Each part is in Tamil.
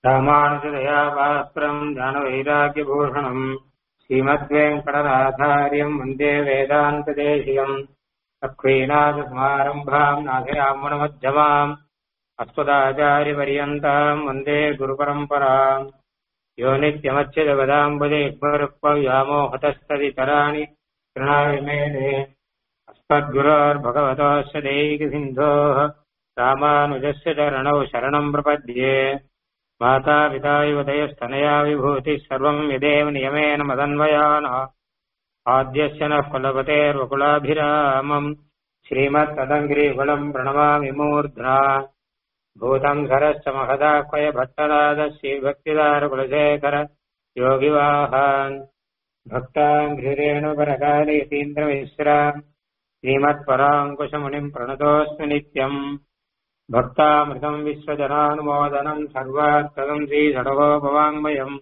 ராமானுஜதயா பாத்திரம் ஞானவைராக்கியபூஷணம் ஸ்ரீமத்வேங்கடநாதாரியம் வந்தே வேதாந்ததேசியம் அக்வீநாதசமாரம்பாம் நாசயாமுனமध्यமாம் அஸ்மதாச்சாரியபரியந்தாம் வந்தே குருபரம்பராம் யோ நித்யமच्युतपदाम्बुजेग्मरुक्पव्यामोहतस्तदितराणि कृणाविमेने अस्मद्गुरोर्भगवतोऽस्य दैकसिन्धोः रामानुजस्य चरणौ शरणम् प्रपद्ये मातापिता युवतयस्तनया विभूतिः सर्वम् यदेव नियमेन मदन्वयानः आद्यस्य नः कुलपतेर्वकुलाभिरामम् श्रीमत्तदङ्ग्रीकुलम् प्रणमामि मूर्ध्ना भूतम् सरश्च महदाह्वय भट्टनादः श्रीभक्तिदारकुलशेखर योगिवाहान् भक्ताङ्घ्रिरेणुपरकालयतीन्द्रमिश्राम् श्रीमत्पराङ्कुशमुनिम् प्रणतोऽस्मि नित्यम् भक्तामृतम् विश्वजनानुमोदनम् सर्वार्थदम् श्रीषडगोपवाङ्मयम्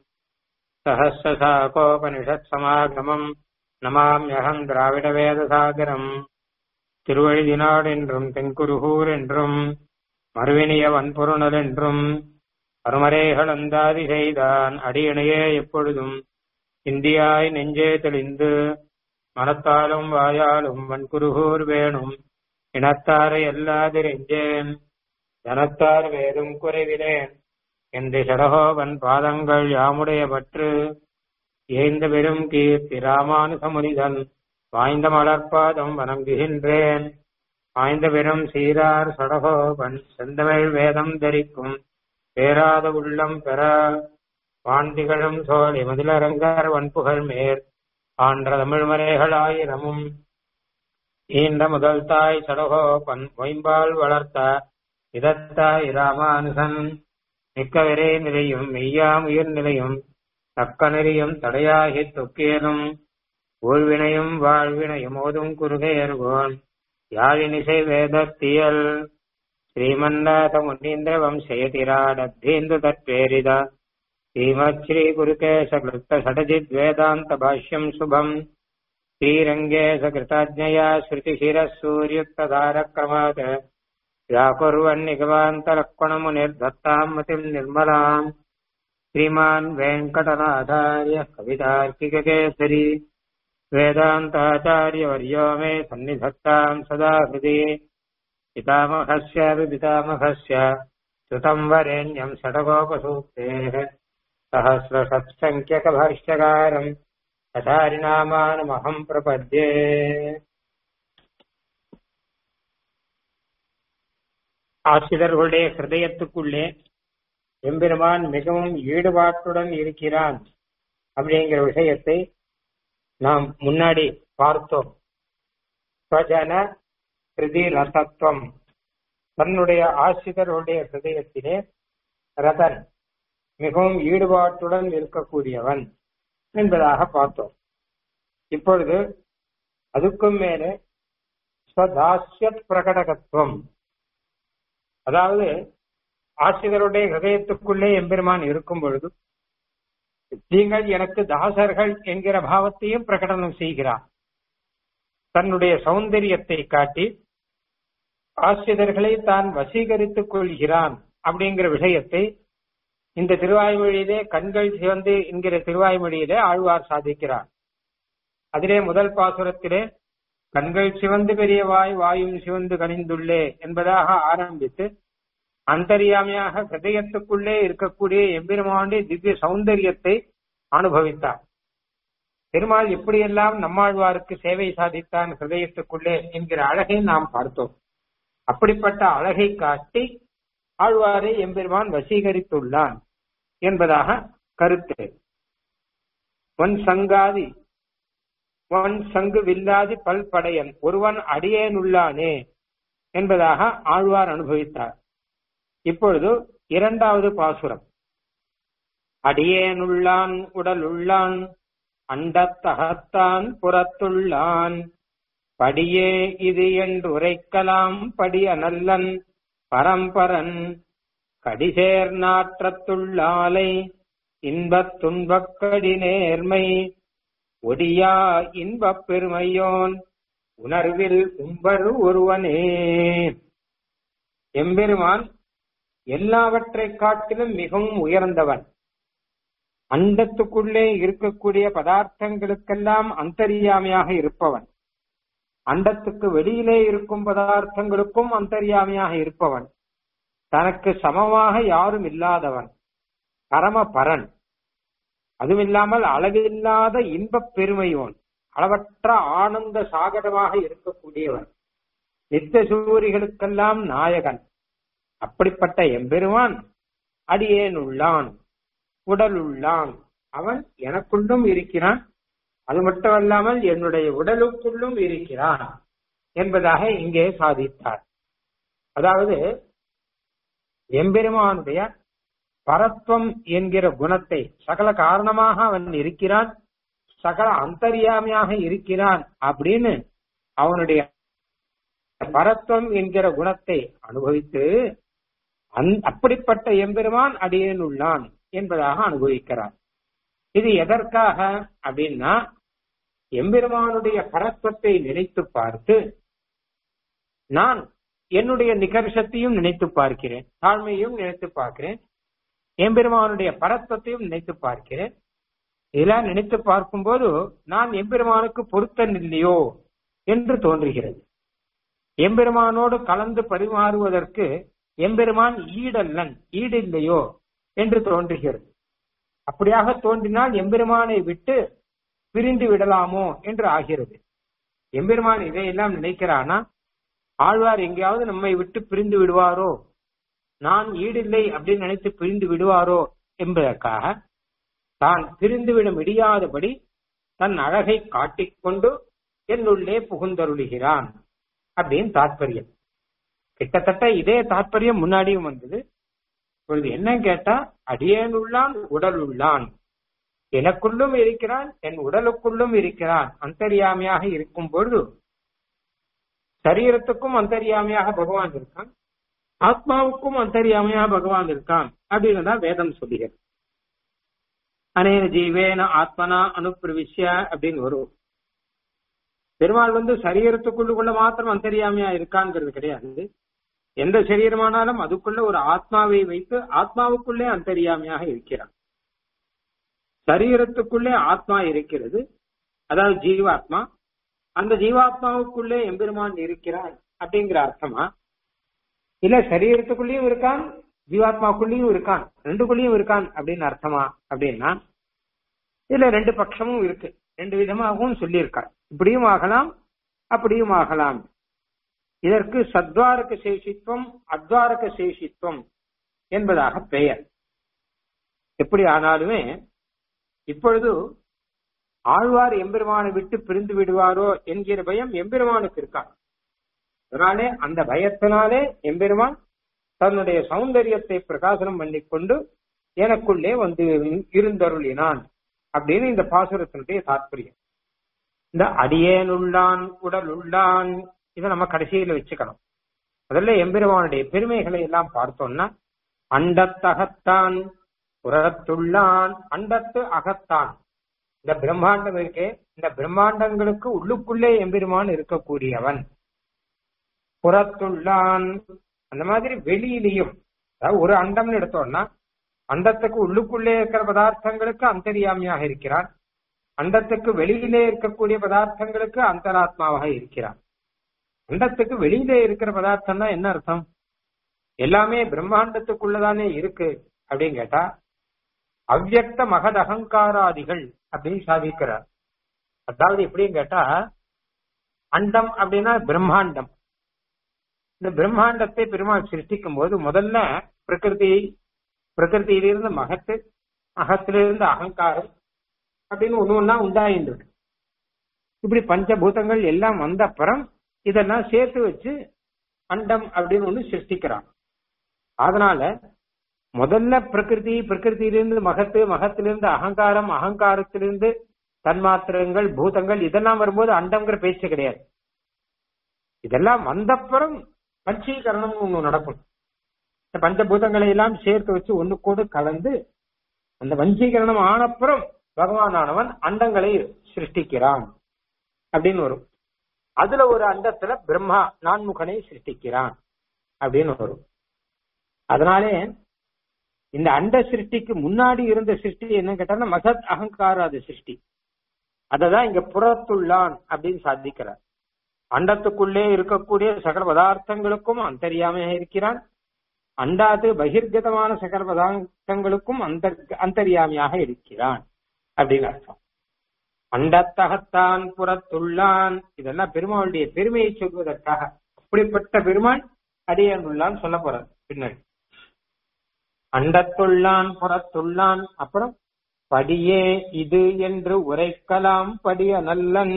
सहस्रशाकोपनिषत्समागमम् நமாம்யகம் திராவிட வேதசாகரம் திருவழிதினாடு என்றும் தென்குருகூர் என்றும் மறுவினிய வன்பொருணல் என்றும் அருமறைகள் அந்தாதி செய்தான் அடியணையே எப்பொழுதும் இந்தியாய் நெஞ்சே தெளிந்து மனத்தாலும் வாயாலும் வன்குருகூர் வேணும் இனத்தாரை எல்லாதிரெஞ்சேன் ஜனத்தார் வேறும் குறைவிலேன் என்று சடகோவன் பாதங்கள் யாமுடைய பற்று ஏந்த பெரும் கீர்த்தி ராமானுசமுனிதன் வாய்ந்த மலர்பாதம் வணங்குகின்றேன் வாய்ந்த பெரும் சீரார் சடகோபன் செந்தமிழ் வேதம் தரிக்கும் பேராத உள்ளம் பெற வான்திகழும் சோழி மதிலரங்கர் வன்புகழ் மேற் ஆன்ற தமிழ்மறைகள் ஆயிரமும் ஈண்ட முதல் தாய் சடகோபன் மொயம்பால் வளர்த்த இதத்தாய் ராமானுசன் மிக்க விரை நிலையும் மெய்யாம் உயிர் நிலையும் தக்க நெறியும் தடையாகி தொக்கேனும் ஊழ்வினையும் வாழ்வினையும் ஓதும் குறுகையர்கோன் யாழினிசை வேதத்தியல் ஸ்ரீமன்னாத முன்னீந்திர வம்சயதிராடத்தீந்து தற்பேரித ஸ்ரீமத் ஸ்ரீ குருகேச கிருத்த சடஜித் வேதாந்த பாஷ்யம் சுபம் ஸ்ரீரங்கேச கிருதாஜ்ஞயா ஸ்ருதிசிரः சூர்யுக்ததாரக்ரமாத் व्याकुर्वन्निगवान्तलक्ष्मणमुनिर्दत्ताम् मतिम् निर्मलाम् श्रीमान् वेङ्कटनाथार्य कवितार्किककेसरी वेदान्ताचार्यवर्यो मे सन्निधत्ताम् सदा हृदि पितामहस्यापि पितामहस्य श्रुतम् वरेण्यम् षडगोपसूक्तेः सहस्रषट्सङ्ख्यकभाष्यकारम् कथारिनामानमहम् प्रपद्ये ஆசிரியர்களுடைய ஹிருதயத்துக்குள்ளே எம்பெருமான் மிகவும் ஈடுபாட்டுடன் இருக்கிறான் அப்படிங்கிற விஷயத்தை நாம் முன்னாடி பார்த்தோம் ஸ்வஜன ஹிருதி ரசத்துவம் தன்னுடைய ஆசிரியர்களுடைய ஹிருதயத்திலே ரதன் மிகவும் ஈடுபாட்டுடன் இருக்கக்கூடியவன் என்பதாக பார்த்தோம் இப்பொழுது அதுக்கும் மேலே ஸ்வதாசியத் பிரகடகத்துவம் அதாவது ஆசிரியருடைய ஹிருதயத்துக்குள்ளே எம்பெருமான் இருக்கும் பொழுது நீங்கள் எனக்கு தாசர்கள் என்கிற பாவத்தையும் பிரகடனம் செய்கிறார் தன்னுடைய சௌந்தரியத்தை காட்டி ஆசிரியர்களை தான் வசீகரித்துக் கொள்கிறான் அப்படிங்கிற விஷயத்தை இந்த திருவாய்மொழியிலே கண்கள் சிவந்து என்கிற திருவாய்மொழியிலே ஆழ்வார் சாதிக்கிறார் அதிலே முதல் பாசுரத்திலே கண்கள் சிவந்து பெரியவாய் வாயும் சிவந்து கனிந்துள்ளே என்பதாக ஆரம்பித்து அந்தரியாமையாக ஹிருதயத்துக்குள்ளே இருக்கக்கூடிய எம்பெருமானுடைய திவ்ய சௌந்தரியத்தை அனுபவித்தார் பெருமாள் எப்படியெல்லாம் நம்மாழ்வாருக்கு சேவை சாதித்தான் ஹிருதயத்துக்குள்ளே என்கிற அழகை நாம் பார்த்தோம் அப்படிப்பட்ட அழகை காட்டி ஆழ்வாரை எம்பெருமான் வசீகரித்துள்ளான் என்பதாக கருத்து ஒன் சங்காதி ஒன் சங்கு வில்லாதி பல்படையன் ஒருவன் அடியேனுள்ளானே என்பதாக ஆழ்வார் அனுபவித்தார் இப்பொழுது இரண்டாவது பாசுரம் அடியேனுள்ளான் உடல் உள்ளான் அண்டத்தகத்தான் புறத்துள்ளான் படியே இது என்று உரைக்கலாம் படிய நல்லன் பரம்பரன் கடிசேர் நாற்றத்துள்ளாலை இன்பத் துன்பக்கடி நேர்மை ஒடியா இன்பப் பெருமையோன் உணர்வில் உம்பர் ஒருவனே எம்பெருமான் எல்லாவற்றை காட்டிலும் மிகவும் உயர்ந்தவன் அண்டத்துக்குள்ளே இருக்கக்கூடிய பதார்த்தங்களுக்கெல்லாம் அந்தரியாமையாக இருப்பவன் அண்டத்துக்கு வெளியிலே இருக்கும் பதார்த்தங்களுக்கும் அந்தரியாமையாக இருப்பவன் தனக்கு சமமாக யாரும் இல்லாதவன் பரம பரன் அதுவில்லாமல் அளவில்லாத இன்பப் பெருமையோன் அளவற்ற ஆனந்த சாகரமாக இருக்கக்கூடியவன் நித்த சூரிகளுக்கெல்லாம் நாயகன் அப்படிப்பட்ட எம்பெருமான் அடியேன் உள்ளான் உடல் உள்ளான் அவன் எனக்குள்ளும் இருக்கிறான் அது மட்டுமல்லாமல் என்னுடைய உடலுக்குள்ளும் இருக்கிறான் என்பதாக இங்கே சாதித்தார் அதாவது எம்பெருமானுடைய பரத்வம் என்கிற குணத்தை சகல காரணமாக அவன் இருக்கிறான் சகல அந்தரியாமையாக இருக்கிறான் அப்படின்னு அவனுடைய பரத்வம் என்கிற குணத்தை அனுபவித்து அந் அப்படிப்பட்ட எம்பெருமான் அடியேன் உள்ளான் என்பதாக அனுபவிக்கிறார் இது எதற்காக அப்படின்னா எம்பெருமானுடைய பரத்வத்தை நினைத்து பார்த்து நான் என்னுடைய நிகர்ஷத்தையும் நினைத்து பார்க்கிறேன் தாழ்மையும் நினைத்து பார்க்கிறேன் எம்பெருமானுடைய பரத்வத்தையும் நினைத்து பார்க்கிறேன் இதெல்லாம் நினைத்து பார்க்கும்போது நான் எம்பெருமானுக்கு பொருத்தன் இல்லையோ என்று தோன்றுகிறது எம்பெருமானோடு கலந்து பரிமாறுவதற்கு எம்பெருமான் ஈடல்லன் ஈடு இல்லையோ என்று தோன்றுகிறது அப்படியாக தோன்றினால் எம்பெருமானை விட்டு பிரிந்து விடலாமோ என்று ஆகிறது எம்பெருமான் இதையெல்லாம் நினைக்கிறானா ஆழ்வார் எங்கேயாவது நம்மை விட்டு பிரிந்து விடுவாரோ நான் ஈடில்லை அப்படின்னு நினைத்து பிரிந்து விடுவாரோ என்பதற்காக தான் பிரிந்துவிட முடியாதபடி தன் அழகை காட்டிக்கொண்டு என்னுள்ளே புகுந்தருளுகிறான் அப்படின்னு தாற்பயம் கிட்டத்தட்ட இதே தாற்பயம் முன்னாடியும் வந்தது இப்பொழுது என்ன கேட்டா அடியேன் உள்ளான் உடல் உள்ளான் எனக்குள்ளும் இருக்கிறான் என் உடலுக்குள்ளும் இருக்கிறான் அந்தரியாமையாக இருக்கும் பொழுது சரீரத்துக்கும் அந்தரியாமையாக பகவான் இருக்கான் ஆத்மாவுக்கும் அந்தரியாமையாக பகவான் இருக்கான் அப்படின்னு தான் வேதம் சொல்லுகிறது அனேன ஜீவேன ஆத்மனா அனுப்பிரவிஷ்ய அப்படின்னு வரும் பெருமாள் வந்து சரீரத்துக்குள்ளுக்குள்ள மாத்திரம் அந்தரியாமையா இருக்காங்கிறது கிடையாது எந்த சரீரமானாலும் அதுக்குள்ள ஒரு ஆத்மாவை வைத்து ஆத்மாவுக்குள்ளே அந்தரியாமையாக இருக்கிறான் சரீரத்துக்குள்ளே ஆத்மா இருக்கிறது அதாவது ஜீவாத்மா அந்த ஜீவாத்மாவுக்குள்ளே எம்பெருமான் இருக்கிறான் அப்படிங்கிற அர்த்தமா இல்ல சரீரத்துக்குள்ளேயும் இருக்கான் ஜீவாத்மாக்குள்ளேயும் இருக்கான் ரெண்டுக்குள்ளேயும் இருக்கான் அப்படின்னு அர்த்தமா அப்படின்னா இதுல ரெண்டு பட்சமும் இருக்கு ரெண்டு விதமாகவும் சொல்லியிருக்கார் இப்படியும் ஆகலாம் அப்படியும் ஆகலாம் இதற்கு சத்வாரக சேஷித்துவம் அத்வாரக சேஷித்துவம் என்பதாக பெயர் எப்படி ஆனாலுமே இப்பொழுது ஆழ்வார் எம்பெருமானை விட்டு பிரிந்து விடுவாரோ என்கிற பயம் எம்பெருமானுக்கு இருக்கான் அதனாலே அந்த பயத்தினாலே எம்பெருமான் தன்னுடைய சௌந்தரியத்தை பிரகாசனம் பண்ணிக்கொண்டு எனக்குள்ளே வந்து இருந்தருளினான் அப்படின்னு இந்த பாசுரத்தினுடைய தாற்பயம் இந்த அடியேன் உள்ளான் உடல் உள்ளான் இதை நம்ம கடைசியில வச்சுக்கணும் முதல்ல எம்பெருமானுடைய பெருமைகளை எல்லாம் பார்த்தோம்னா அண்டத்தகத்தான் புறத்துள்ளான் அண்டத்து அகத்தான் இந்த பிரம்மாண்டம் இருக்கே இந்த பிரம்மாண்டங்களுக்கு உள்ளுக்குள்ளே எம்பெருமான் இருக்கக்கூடியவன் புறத்துள்ளான் அந்த மாதிரி வெளியிலையும் அதாவது ஒரு அண்டம்னு எடுத்தோம்னா அண்டத்துக்கு உள்ளுக்குள்ளே இருக்கிற பதார்த்தங்களுக்கு அந்தரியாமியாக இருக்கிறான் அண்டத்துக்கு வெளியிலே இருக்கக்கூடிய பதார்த்தங்களுக்கு அந்தராத்மாவாக இருக்கிறான் அண்டத்துக்கு வெளியிலே இருக்கிற பதார்த்தம்னா என்ன அர்த்தம் எல்லாமே பிரம்மாண்டத்துக்குள்ளதானே இருக்கு அப்படின்னு கேட்டா அவ்வக்த மகத் அகங்காராதிகள் அப்படின்னு சாதிக்கிறார் அதாவது எப்படின்னு கேட்டா அண்டம் அப்படின்னா பிரம்மாண்டம் இந்த பிரம்மாண்டத்தை பெருமாள் சிருஷ்டிக்கும் போது முதல்ல பிரகிருதி பிரகிருதியிலிருந்து மகத்து அகத்திலிருந்து அகங்காரம் அப்படின்னு ஒண்ணு ஒன்னா உண்டாயிருக்கு இப்படி பஞ்சபூதங்கள் எல்லாம் வந்த அப்புறம் இதெல்லாம் சேர்த்து வச்சு அண்டம் அப்படின்னு ஒண்ணு சிருஷ்டிக்கிறான் அதனால முதல்ல பிரகிருதி பிரகிருதியிலிருந்து மகத்து மகத்திலிருந்து அகங்காரம் அகங்காரத்திலிருந்து தன்மாத்திரங்கள் பூதங்கள் இதெல்லாம் வரும்போது அண்டம்ங்கிற பேச்சு கிடையாது இதெல்லாம் வந்தப்புறம் பஞ்சீகரணம் ஒண்ணு நடக்கும் இந்த பஞ்சபூதங்களை எல்லாம் சேர்த்து வச்சு ஒண்ணு கூட கலந்து அந்த வஞ்சீகரணம் ஆனப்புறம் பகவானானவன் அண்டங்களை சிருஷ்டிக்கிறான் அப்படின்னு வரும் அதுல ஒரு அண்டத்துல பிரம்மா நான்முகனை சிருஷ்டிக்கிறான் அப்படின்னு வரும் அதனாலே இந்த அண்ட சிருஷ்டிக்கு முன்னாடி இருந்த சிருஷ்டி என்ன கேட்டா மகத் அகங்காராத சிருஷ்டி அததான் இங்க புறத்துள்ளான் அப்படின்னு சாதிக்கிறார் அண்டத்துக்குள்ளே இருக்கக்கூடிய சகல பதார்த்தங்களுக்கும் அந்தரியாமையாக இருக்கிறான் அண்டாது பகிர்கதமான சகல பதார்த்தங்களுக்கும் அந்த அந்தரியாமையாக இருக்கிறான் அப்படின்னு அர்த்தம் அண்டத்தகத்தான் புறத்துள்ளான் இதெல்லாம் பெருமாளுடைய பெருமையை சொல்வதற்காக அப்படிப்பட்ட பெருமாள் அடியான் சொல்ல போறார் பின்னாடி அண்டத்துள்ளான் புறத்துள்ளான் அப்புறம் படியே இது என்று உரைக்கலாம் படிய நல்லன்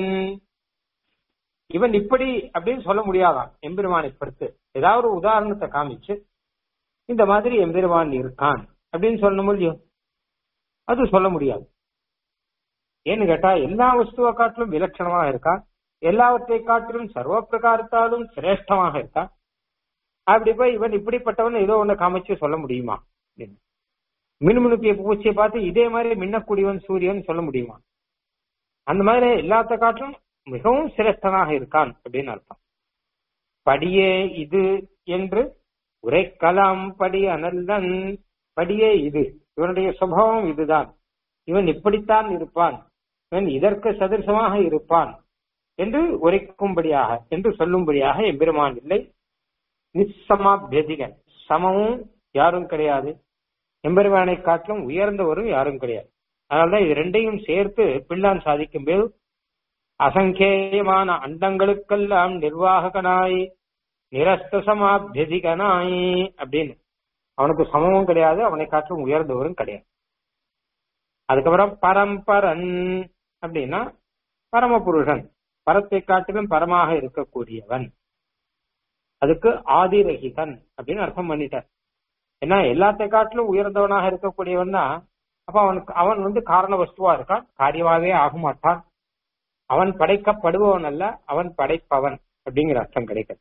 இவன் இப்படி அப்படின்னு சொல்ல முடியாதான் எம்பெருமானை பொறுத்து ஏதாவது ஒரு உதாரணத்தை காமிச்சு இந்த மாதிரி எம்பெருமான் இருக்கான் அப்படின்னு சொல்ல முடியும் அது சொல்ல முடியாது ஏன்னு கேட்டா எல்லா வஸ்துவை காட்டிலும் விலட்சணமாக இருக்கான் எல்லாவற்றை காட்டிலும் சர்வ பிரகாரத்தாலும் சிரேஷ்டமாக இருக்கான் அப்படி போய் இவன் இப்படிப்பட்டவன் ஏதோ ஒண்ணு காமிச்சு சொல்ல முடியுமா மினுமினுப்பிய பூச்சியை பார்த்து இதே மாதிரி மின்னக்கூடியவன் சூரியன் சொல்ல முடியுமா அந்த மாதிரி எல்லாத்த காட்டிலும் மிகவும் சிரேஷ்டனாக இருக்கான் அப்படின்னு அர்த்தம் படியே இது என்று உரைக்கலாம் படி அனல்லன் படியே இது இவனுடைய சுபாவம் இதுதான் இவன் இப்படித்தான் இருப்பான் இவன் இதற்கு சதிர்சமாக இருப்பான் என்று உரைக்கும்படியாக என்று சொல்லும்படியாக எம்பெருமான் இல்லை நிச்சமாபியதிகன் சமமும் யாரும் கிடையாது எம்பெருமானை காட்டிலும் உயர்ந்தவரும் யாரும் கிடையாது அதனால்தான் இது ரெண்டையும் சேர்த்து பிள்ளான் சாதிக்கும் போது அசங்கேயமான அண்டங்களுக்கெல்லாம் நிர்வாககனாய் நிரஸ்த சமாபியதிகனாய் அப்படின்னு அவனுக்கு சமமும் கிடையாது அவனை காட்டிலும் உயர்ந்தவரும் கிடையாது அதுக்கப்புறம் பரம்பரன் அப்படின்னா பரமபுருஷன் பரத்தை காட்டிலும் பரமாக இருக்கக்கூடியவன் அதுக்கு ஆதிரகிதன் அப்படின்னு அர்த்தம் பண்ணிட்டார் ஏன்னா எல்லாத்தை காட்டிலும் உயர்ந்தவனாக இருக்கக்கூடியவன் தான் அப்ப அவனுக்கு அவன் வந்து காரண வஸ்துவா இருக்கான் காரியமாவே ஆக மாட்டான் அவன் படைக்கப்படுபவன் அல்ல அவன் படைப்பவன் அப்படிங்கிற அர்த்தம் கிடைக்கும்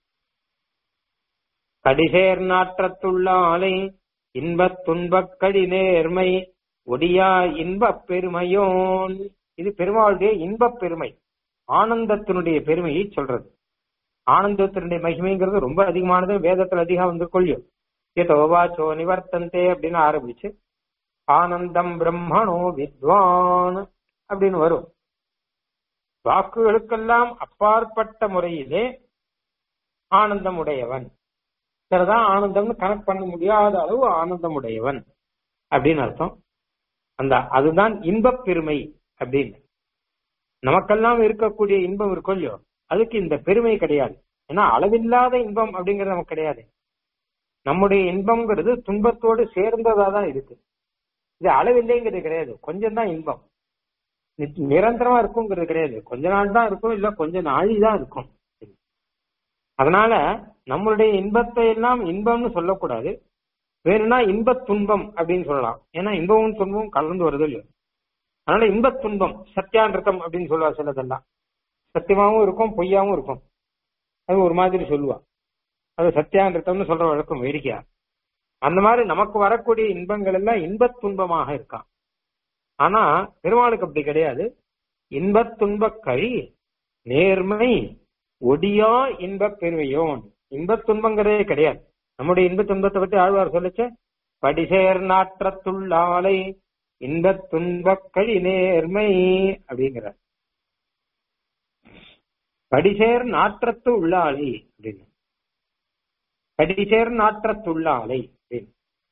கடிசேர் நாற்றத்துள்ள ஆலை இன்பத் துன்பக் கடி நேர்மை ஒடியா இன்பப் பெருமையோன் இது பெருமாளுடைய இன்பப் பெருமை ஆனந்தத்தினுடைய பெருமையை சொல்றது ஆனந்தத்தினுடைய மகிமைங்கிறது ரொம்ப அதிகமானது வேதத்துல அதிகம் வந்து கொள்ளும் ஏதோவாச்சோ நிவர்த்தந்தே அப்படின்னு ஆரம்பிச்சு ஆனந்தம் பிரம்மணோ வித்வான் அப்படின்னு வரும் வாக்குகளுக்கெல்லாம் அப்பாற்பட்ட முறையிலே ஆனந்தம் உடையவன் சிலதான் ஆனந்தம்னு கனெக்ட் பண்ண முடியாத அளவு ஆனந்தம் உடையவன் அப்படின்னு அர்த்தம் அந்த அதுதான் இன்பப் பெருமை அப்படின்னு நமக்கெல்லாம் இருக்கக்கூடிய இன்பம் இருக்கும் இல்லையோ அதுக்கு இந்த பெருமை கிடையாது ஏன்னா அளவில்லாத இன்பம் அப்படிங்கிறது நமக்கு கிடையாது நம்முடைய இன்பம்ங்கிறது துன்பத்தோடு சேர்ந்ததா தான் இருக்கு இது அளவில்லைங்கிறது கிடையாது கொஞ்சம் தான் இன்பம் நிரந்தரமா இருக்குங்கிறது கிடையாது கொஞ்ச நாள் தான் இருக்கும் இல்ல கொஞ்ச நாளி தான் இருக்கும் அதனால நம்மளுடைய இன்பத்தை எல்லாம் இன்பம்னு சொல்லக்கூடாது வேணும்னா இன்பத் துன்பம் அப்படின்னு சொல்லலாம் ஏன்னா இன்பமும் துன்பமும் கலந்து வருது இல்லையோ அதனால இன்பத் துன்பம் சத்தியானிருத்தம் அப்படின்னு சொல்லுவா சிலதெல்லாம் சத்தியமாவும் இருக்கும் பொய்யாவும் இருக்கும் அது ஒரு மாதிரி சொல்லுவா அது சத்தியானிருத்தம்னு சொல்ற வழக்கம் வேடிக்கையா அந்த மாதிரி நமக்கு வரக்கூடிய இன்பங்கள் எல்லாம் இன்பத் துன்பமாக இருக்கான் ஆனா பெருமாளுக்கு அப்படி கிடையாது இன்பத் துன்பக் கழி நேர்மை ஒடியா இன்பப் பெருமையோன் இன்பத் துன்பங்கிறதே கிடையாது நம்முடைய இன்பத் துன்பத்தை பற்றி ஆழ்வார் சொல்லுச்ச படிசேர் நாற்றத்துள்ளாலை இன்பத் துன்பக் கழி நேர்மை அப்படிங்கிறார் படிசேர் நாற்றத்து உள்ளாலை அப்படின்னு படிசேர் நாற்றத்துள்ளாலை அப்படின்னு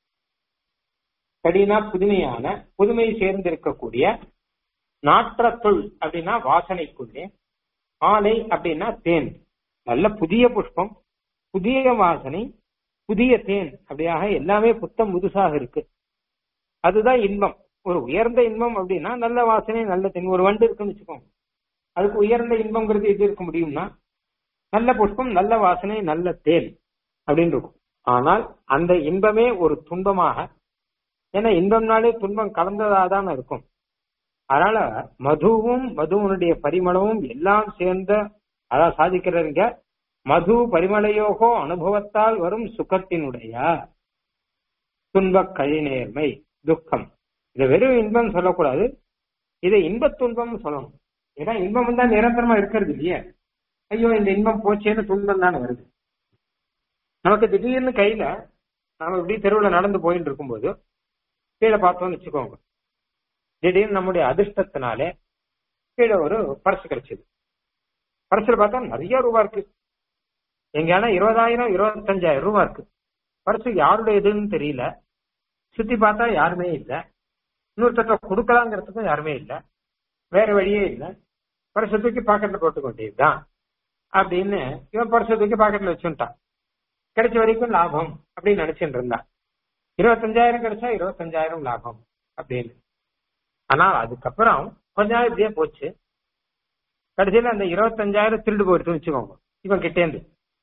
கடினா புதுமையான புதுமை சேர்ந்திருக்கக்கூடிய நாற்றத்துள் அப்படின்னா வாசனைக்குள்ளே ஆலை அப்படின்னா தேன் நல்ல புதிய புஷ்பம் புதிய வாசனை புதிய தேன் அப்படியாக எல்லாமே புத்தம் புதுசாக இருக்கு அதுதான் இன்பம் ஒரு உயர்ந்த இன்பம் அப்படின்னா நல்ல வாசனை நல்ல தேன் ஒரு வண்டு இருக்குன்னு வச்சுக்கோங்க அதுக்கு உயர்ந்த இன்பம்ங்கிறது எது இருக்க முடியும்னா நல்ல புஷ்பம் நல்ல வாசனை நல்ல தேன் அப்படின்னு இருக்கும் ஆனால் அந்த இன்பமே ஒரு துன்பமாக ஏன்னா இன்பம்னாலே துன்பம் கலந்ததா தான் இருக்கும் அதனால மதுவும் மதுவனுடைய பரிமளமும் எல்லாம் சேர்ந்த அதான் சாதிக்கிறீங்க மது பரிமளையோகோ அனுபவத்தால் வரும் சுகத்தினுடைய துன்பக் கழிநேர்மை துக்கம் இதை வெறும் இன்பம் சொல்லக்கூடாது இதை இன்பத் துன்பம் சொல்லணும் ஏன்னா இன்பம் தான் நிரந்தரமா இருக்கிறது இல்லையே ஐயோ இந்த இன்பம் போச்சேன்னு துன்பம் தானே வருது நமக்கு திடீர்னு கையில நாம இப்படி தெருவில் நடந்து போயிட்டு இருக்கும்போது கீழே பார்த்தோம்னு வச்சுக்கோங்க திடீர்னு நம்முடைய அதிர்ஷ்டத்தினாலே கீழே ஒரு பர்ஸ் கிடைச்சது பர்ஸ்ல பார்த்தா நிறைய ரூபா இருக்கு எங்கன்னா இருபதாயிரம் இருபத்தஞ்சாயிரம் ரூபா இருக்கு பர்ஸ் யாருடையதுன்னு தெரியல சுத்தி பார்த்தா யாருமே இல்லை இன்னொருத்தட்ட கொடுக்கலாங்கிறதுக்கும் யாருமே இல்லை வேற வழியே இல்லை பர்ஸை தூக்கி பாக்கெட்ல போட்டுக்க வேண்டியதுதான் அப்படின்னு இவன் பர்ஸை தூக்கி பாக்கெட்ல வச்சுட்டான் கிடைச்ச வரைக்கும் லாபம் அப்படின்னு நினைச்சுட்டு இருந்தான் இருபத்தஞ்சாயிரம் கிடைச்சா இருபத்தஞ்சாயிரம் லாபம் அப்படின்னு ஆனா அதுக்கப்புறம் கொஞ்ச நாள் இப்படியே போச்சு கடைசியில அந்த இருபத்தஞ்சாயிரம் திருடு போயிடுச்சுன்னு வச்சுக்கோங்க இவன் கிட்டேந்து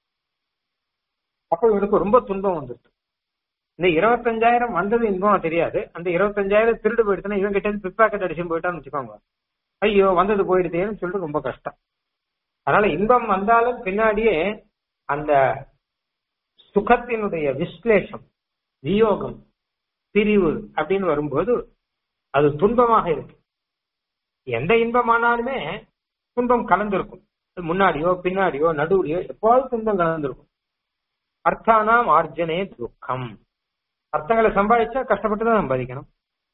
அப்போ இவனுக்கு ரொம்ப துன்பம் வந்துருச்சு இந்த இருபத்தஞ்சாயிரம் வந்தது இன்பம் தெரியாது அந்த இருபத்தஞ்சாயிரம் திருடு போயிடுச்சுன்னா இவன் கிட்ட இருந்து பிப்பாக்கெட் அடிச்சு போயிட்டான்னு வச்சுக்கோங்க ஐயோ வந்தது போயிடுதேன்னு சொல்லிட்டு ரொம்ப கஷ்டம் அதனால இன்பம் வந்தாலும் பின்னாடியே அந்த சுகத்தினுடைய விஸ்லேஷம் வியோகம் பிரிவு அப்படின்னு வரும்போது அது துன்பமாக இருக்கு எந்த இன்பமானாலுமே துன்பம் கலந்திருக்கும் முன்னாடியோ பின்னாடியோ நடுவுலையோ எப்போது துன்பம் கலந்திருக்கும் அர்த்தானாம் ஆர்ஜனே துக்கம் அர்த்தங்களை சம்பாதிச்சா கஷ்டப்பட்டு தான் சம்பாதிக்கணும்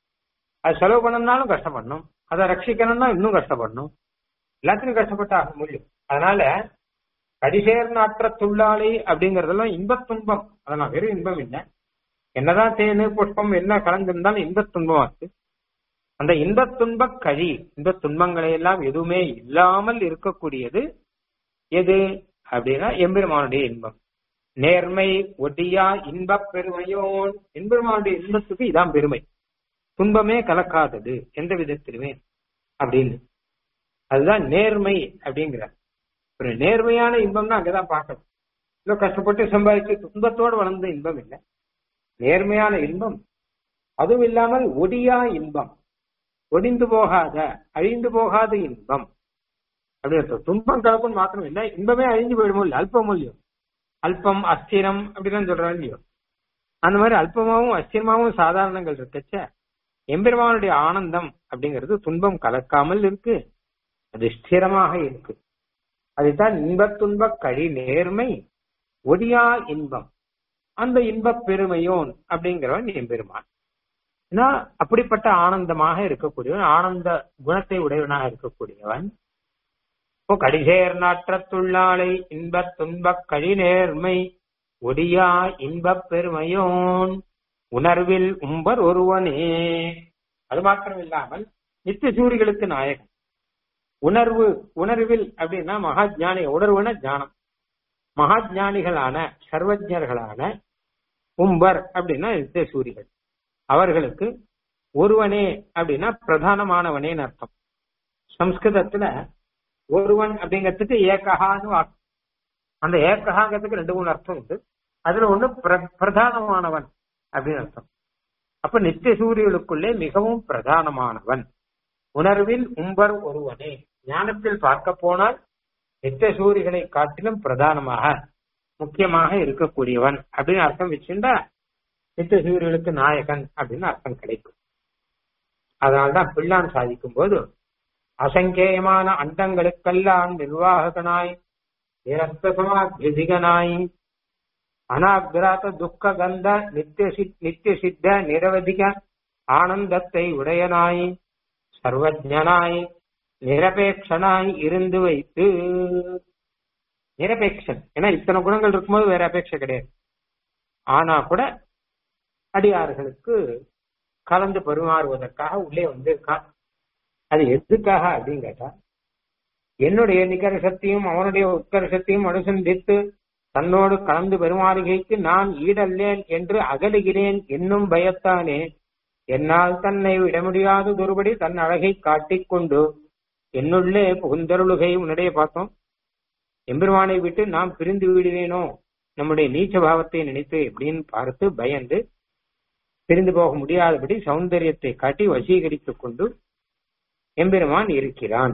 அது செலவு பண்ணணும்னாலும் கஷ்டப்படணும் அதை ரட்சிக்கணும்னா இன்னும் கஷ்டப்படணும் எல்லாத்தையும் கஷ்டப்பட்டு ஆக முடியும் அதனால கடிசேர் நாற்ற துள்ளாளி அப்படிங்கறதெல்லாம் இன்பத் துன்பம் அதெல்லாம் வெறும் இன்பம் இல்லை என்னதான் தேனு புஷ்பம் என்ன கலந்திருந்தாலும் இன்பத் துன்பமா இருக்கு அந்த இன்பத் துன்ப கழி இன்பத் துன்பங்களை எல்லாம் எதுவுமே இல்லாமல் இருக்கக்கூடியது எது அப்படின்னா எம்பெருமானுடைய இன்பம் நேர்மை ஒடியா இன்பப் பெருமையோன் எம்பெருமானுடைய இன்பத்துக்கு இதான் பெருமை துன்பமே கலக்காதது எந்த விதத்திலுமே அப்படின்னு அதுதான் நேர்மை அப்படிங்கிறார் ஒரு நேர்மையான இன்பம்னா அங்கதான் பார்க்கணும் இல்ல கஷ்டப்பட்டு சம்பாதிச்சு துன்பத்தோடு வளர்ந்த இன்பம் இல்லை நேர்மையான இன்பம் அதுவும் இல்லாமல் ஒடியா இன்பம் ஒடிந்து போகாத அழிந்து போகாத இன்பம் அப்படின்னு துன்பம் கலப்புன்னு மாத்திரம் இல்லை இன்பமே அழிஞ்சு போயிடுமோ இல்லை அல்பமோ இல்லையோ அல்பம் அஸ்திரம் அப்படிலாம் சொல்றாங்க இல்லையோ அந்த மாதிரி அல்பமாவும் அஸ்திரமாவும் சாதாரணங்கள் இருக்கச்ச எம்பெருமானுடைய ஆனந்தம் அப்படிங்கிறது துன்பம் கலக்காமல் இருக்கு அது ஸ்திரமாக இருக்கு அதுதான் இன்பத் துன்ப கழி நேர்மை ஒடியா இன்பம் அந்த இன்பப் பெருமையோன் அப்படிங்கிறவன் எம்பெருமான் ஏன்னா அப்படிப்பட்ட ஆனந்தமாக இருக்கக்கூடியவன் ஆனந்த குணத்தை உடையவனாக இருக்கக்கூடியவன் இப்போ கடிசேர் நாற்றத்துள்ளாளை இன்பத் துன்பக் கழி நேர்மை ஒடியா இன்பப் பெருமையோன் உணர்வில் உம்பர் ஒருவனே அது மாத்திரம் இல்லாமல் நித்திய சூரிகளுக்கு நாயகன் உணர்வு உணர்வில் அப்படின்னா மகாஜானி உணர்வுன ஞானம் மகாஜானிகளான சர்வஜர்களான உம்பர் அப்படின்னா நித்திய சூரிகள் அவர்களுக்கு ஒருவனே அப்படின்னா பிரதானமானவனேன்னு அர்த்தம் சம்ஸ்கிருதத்துல ஒருவன் அப்படிங்கிறதுக்கு ஏகஹான்னு வாக்கு அந்த ஏகஹாங்கிறதுக்கு ரெண்டு மூணு அர்த்தம் உண்டு அதுல ஒண்ணு பிரதானமானவன் அப்படின்னு அர்த்தம் அப்ப நித்திய சூரியர்களுக்குள்ளே மிகவும் பிரதானமானவன் உணர்வில் உம்பர் ஒருவனே ஞானத்தில் பார்க்க போனால் நித்திய சூரிகளை காட்டிலும் பிரதானமாக முக்கியமாக இருக்கக்கூடியவன் அப்படின்னு அர்த்தம் வச்சுட்டா நித்திய சூரியர்களுக்கு நாயகன் அப்படின்னு அர்த்தம் கிடைக்கும் அதனால்தான் பிள்ளான் சாதிக்கும் போது அசங்கேயமான அண்டங்களுக்கெல்லாம் நிர்வாககனாய் நிரஸ்தமாகிதிகனாய் அனாகிராத துக்க கந்த நித்திய நித்திய சித்த நிரவதிக ஆனந்தத்தை உடையனாய் சர்வஜனாய் நிரபேட்சனாய் இருந்து வைத்து நிரபேட்சன் ஏன்னா இத்தனை குணங்கள் இருக்கும்போது வேற அபேட்சை கிடையாது ஆனா கூட அடியார்களுக்கு கலந்து பரிமாறுவதற்காக உள்ளே வந்திருக்கான் அது எதுக்காக அப்படின்னு கேட்டா என்னுடைய நிகரசத்தையும் அவனுடைய உட்கரசத்தையும் அனுசந்தித்து தன்னோடு கலந்து பெருமாறுகைக்கு நான் ஈடல்லேன் என்று அகலுகிறேன் என்னும் பயத்தானே என்னால் தன்னை விட முடியாத ஒருபடி தன் அழகை காட்டிக்கொண்டு என்னுள்ளே புகுந்தருளுகை முன்னாடியே பார்த்தோம் எம்பெருமானை விட்டு நாம் பிரிந்து விடுவேனோ நம்முடைய நீச்ச பாவத்தை நினைத்து எப்படின்னு பார்த்து பயந்து பிரிந்து போக முடியாதபடி சௌந்தரியத்தை காட்டி வசீகரித்துக் கொண்டு எம்பெருமான் இருக்கிறான்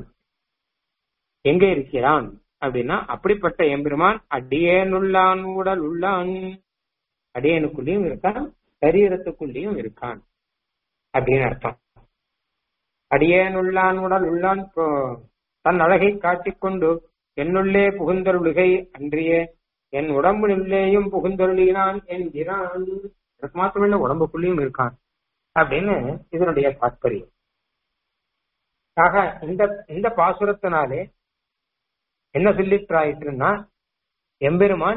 எங்க இருக்கிறான் அப்படின்னா அப்படிப்பட்ட எம்பெருமான் அடியேனுள்ளான் உடல் உள்ளான் அடியனுக்குள்ளேயும் இருக்கான் சரீரத்துக்குள்ளேயும் இருக்கான் அப்படின்னு அர்த்தம் அடியேனுள்ளான் உடல் உள்ளான் தன் அழகை காட்டிக்கொண்டு என்னுள்ளே புகுந்தருளுகை அன்றியே என் உடம்பினுள்ளேயும் புகுந்தருளினான் என்கிறான் அதுக்கு மாத்திரம் இல்ல உடம்புக்குள்ளேயும் இருக்கான் அப்படின்னு இதனுடைய தாற்பயம் ஆக இந்த இந்த பாசுரத்தினாலே என்ன சொல்லிட்டாயிட்டுன்னா எம்பெருமான்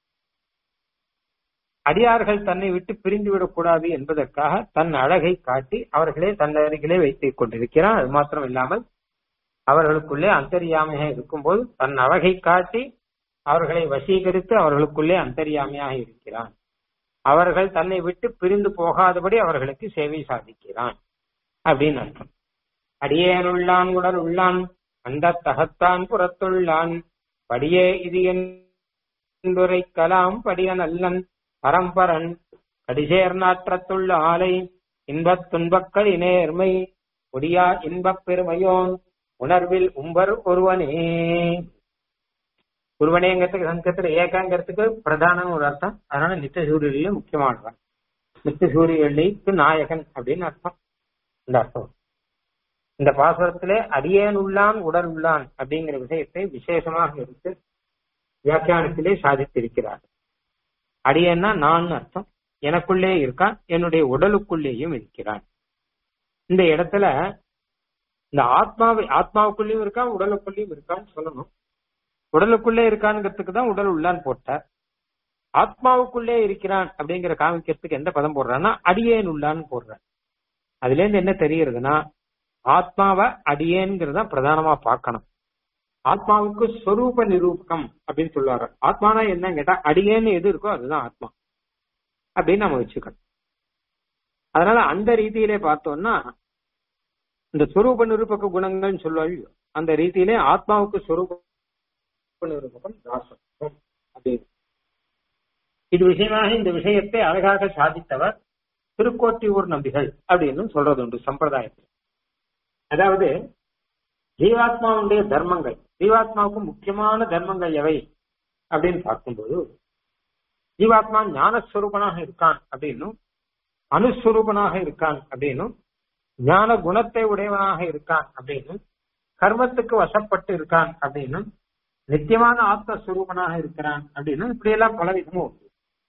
அடியார்கள் தன்னை விட்டு பிரிந்து விடக்கூடாது என்பதற்காக தன் அழகை காட்டி அவர்களே தன் அருகிலே வைத்துக் கொண்டிருக்கிறான் அது மாத்திரம் இல்லாமல் அவர்களுக்குள்ளே அந்தரியாமையாக இருக்கும்போது தன் அழகை காட்டி அவர்களை வசீகரித்து அவர்களுக்குள்ளே அந்தரியாமையாக இருக்கிறான் அவர்கள் தன்னை விட்டு பிரிந்து போகாதபடி அவர்களுக்கு சேவை சாதிக்கிறான் அப்படின்னு அர்த்தம் அடியேனுள்ளான் உடல் உள்ளான் அந்த தகத்தான் புறத்துள்ளான் படியே இது என்புரைக்கலாம் படிய நல்லன் பரம்பரன் கடிசேர் நாற்றத்துள்ள ஆலை இன்பத் துன்பக்கள் நேர்மை ஒடியா இன்பப் பெருமையோன் உணர்வில் உம்பர் ஒருவனே ஒருவனேங்கிறதுக்கு சங்கத்துல ஏகாங்கிறதுக்கு பிரதான ஒரு அர்த்தம் அதனால நித்திய சூரியனிலே முக்கியமானவன் நித்திய சூரியனுக்கு நாயகன் அப்படின்னு அர்த்தம் இந்த அர்த்தம் இந்த பாசுரத்திலே அடியேன் உள்ளான் உடல் உள்ளான் அப்படிங்கிற விஷயத்தை விசேஷமாக எடுத்து வியாக்கியானத்திலே சாதித்திருக்கிறார் அடியேன்னா நான் அர்த்தம் எனக்குள்ளே இருக்கான் என்னுடைய உடலுக்குள்ளேயும் இருக்கிறான் இந்த இடத்துல இந்த ஆத்மாவை ஆத்மாவுக்குள்ளேயும் இருக்கான் உடலுக்குள்ளேயும் இருக்கான்னு சொல்லணும் உடலுக்குள்ளே இருக்கான்ங்கிறதுக்கு தான் உடல் உள்ளான் போட்டார் ஆத்மாவுக்குள்ளே இருக்கிறான் அப்படிங்கிற காமிக்கிறதுக்கு எந்த பதம் போடுறான்னா அடியேன் உள்ளான்னு போடுறான் அதுல இருந்து என்ன தெரியுறதுன்னா ஆத்மாவை அடியேன்கிறத பிரதானமா பார்க்கணும் ஆத்மாவுக்கு ஸ்வரூப நிரூபகம் அப்படின்னு சொல்லுவாங்க ஆத்மானா என்ன கேட்டா அடியேன்னு எது இருக்கோ அதுதான் ஆத்மா அப்படின்னு நம்ம வச்சுக்கணும் அதனால அந்த ரீதியிலே பார்த்தோம்னா இந்த ஸ்வரூப நிரூபக குணங்கள்னு சொல்லுவாங்க அந்த ரீதியிலே ஆத்மாவுக்கு ஸ்வரூப நிரூபகம் தாசம் அப்படின்னு இது விஷயமாக இந்த விஷயத்தை அழகாக சாதித்தவர் திருக்கோட்டியூர் நம்பிகள் அப்படின்னு சொல்றது உண்டு சம்பிரதாயத்தில் அதாவது ஜீவாத்மாவுடைய தர்மங்கள் ஜீவாத்மாவுக்கு முக்கியமான தர்மங்கள் எவை அப்படின்னு பார்க்கும்போது ஜீவாத்மா ஞானஸ்வரூபனாக இருக்கான் அப்படின்னும் அனுஸ்வரூபனாக இருக்கான் அப்படின்னும் ஞான குணத்தை உடையவனாக இருக்கான் அப்படின்னும் கர்மத்துக்கு வசப்பட்டு இருக்கான் அப்படின்னும் நித்தியமான ஆத்மஸ்வரூபனாக இருக்கிறான் அப்படின்னும் இப்படி எல்லாம் பல விதமும் உண்டு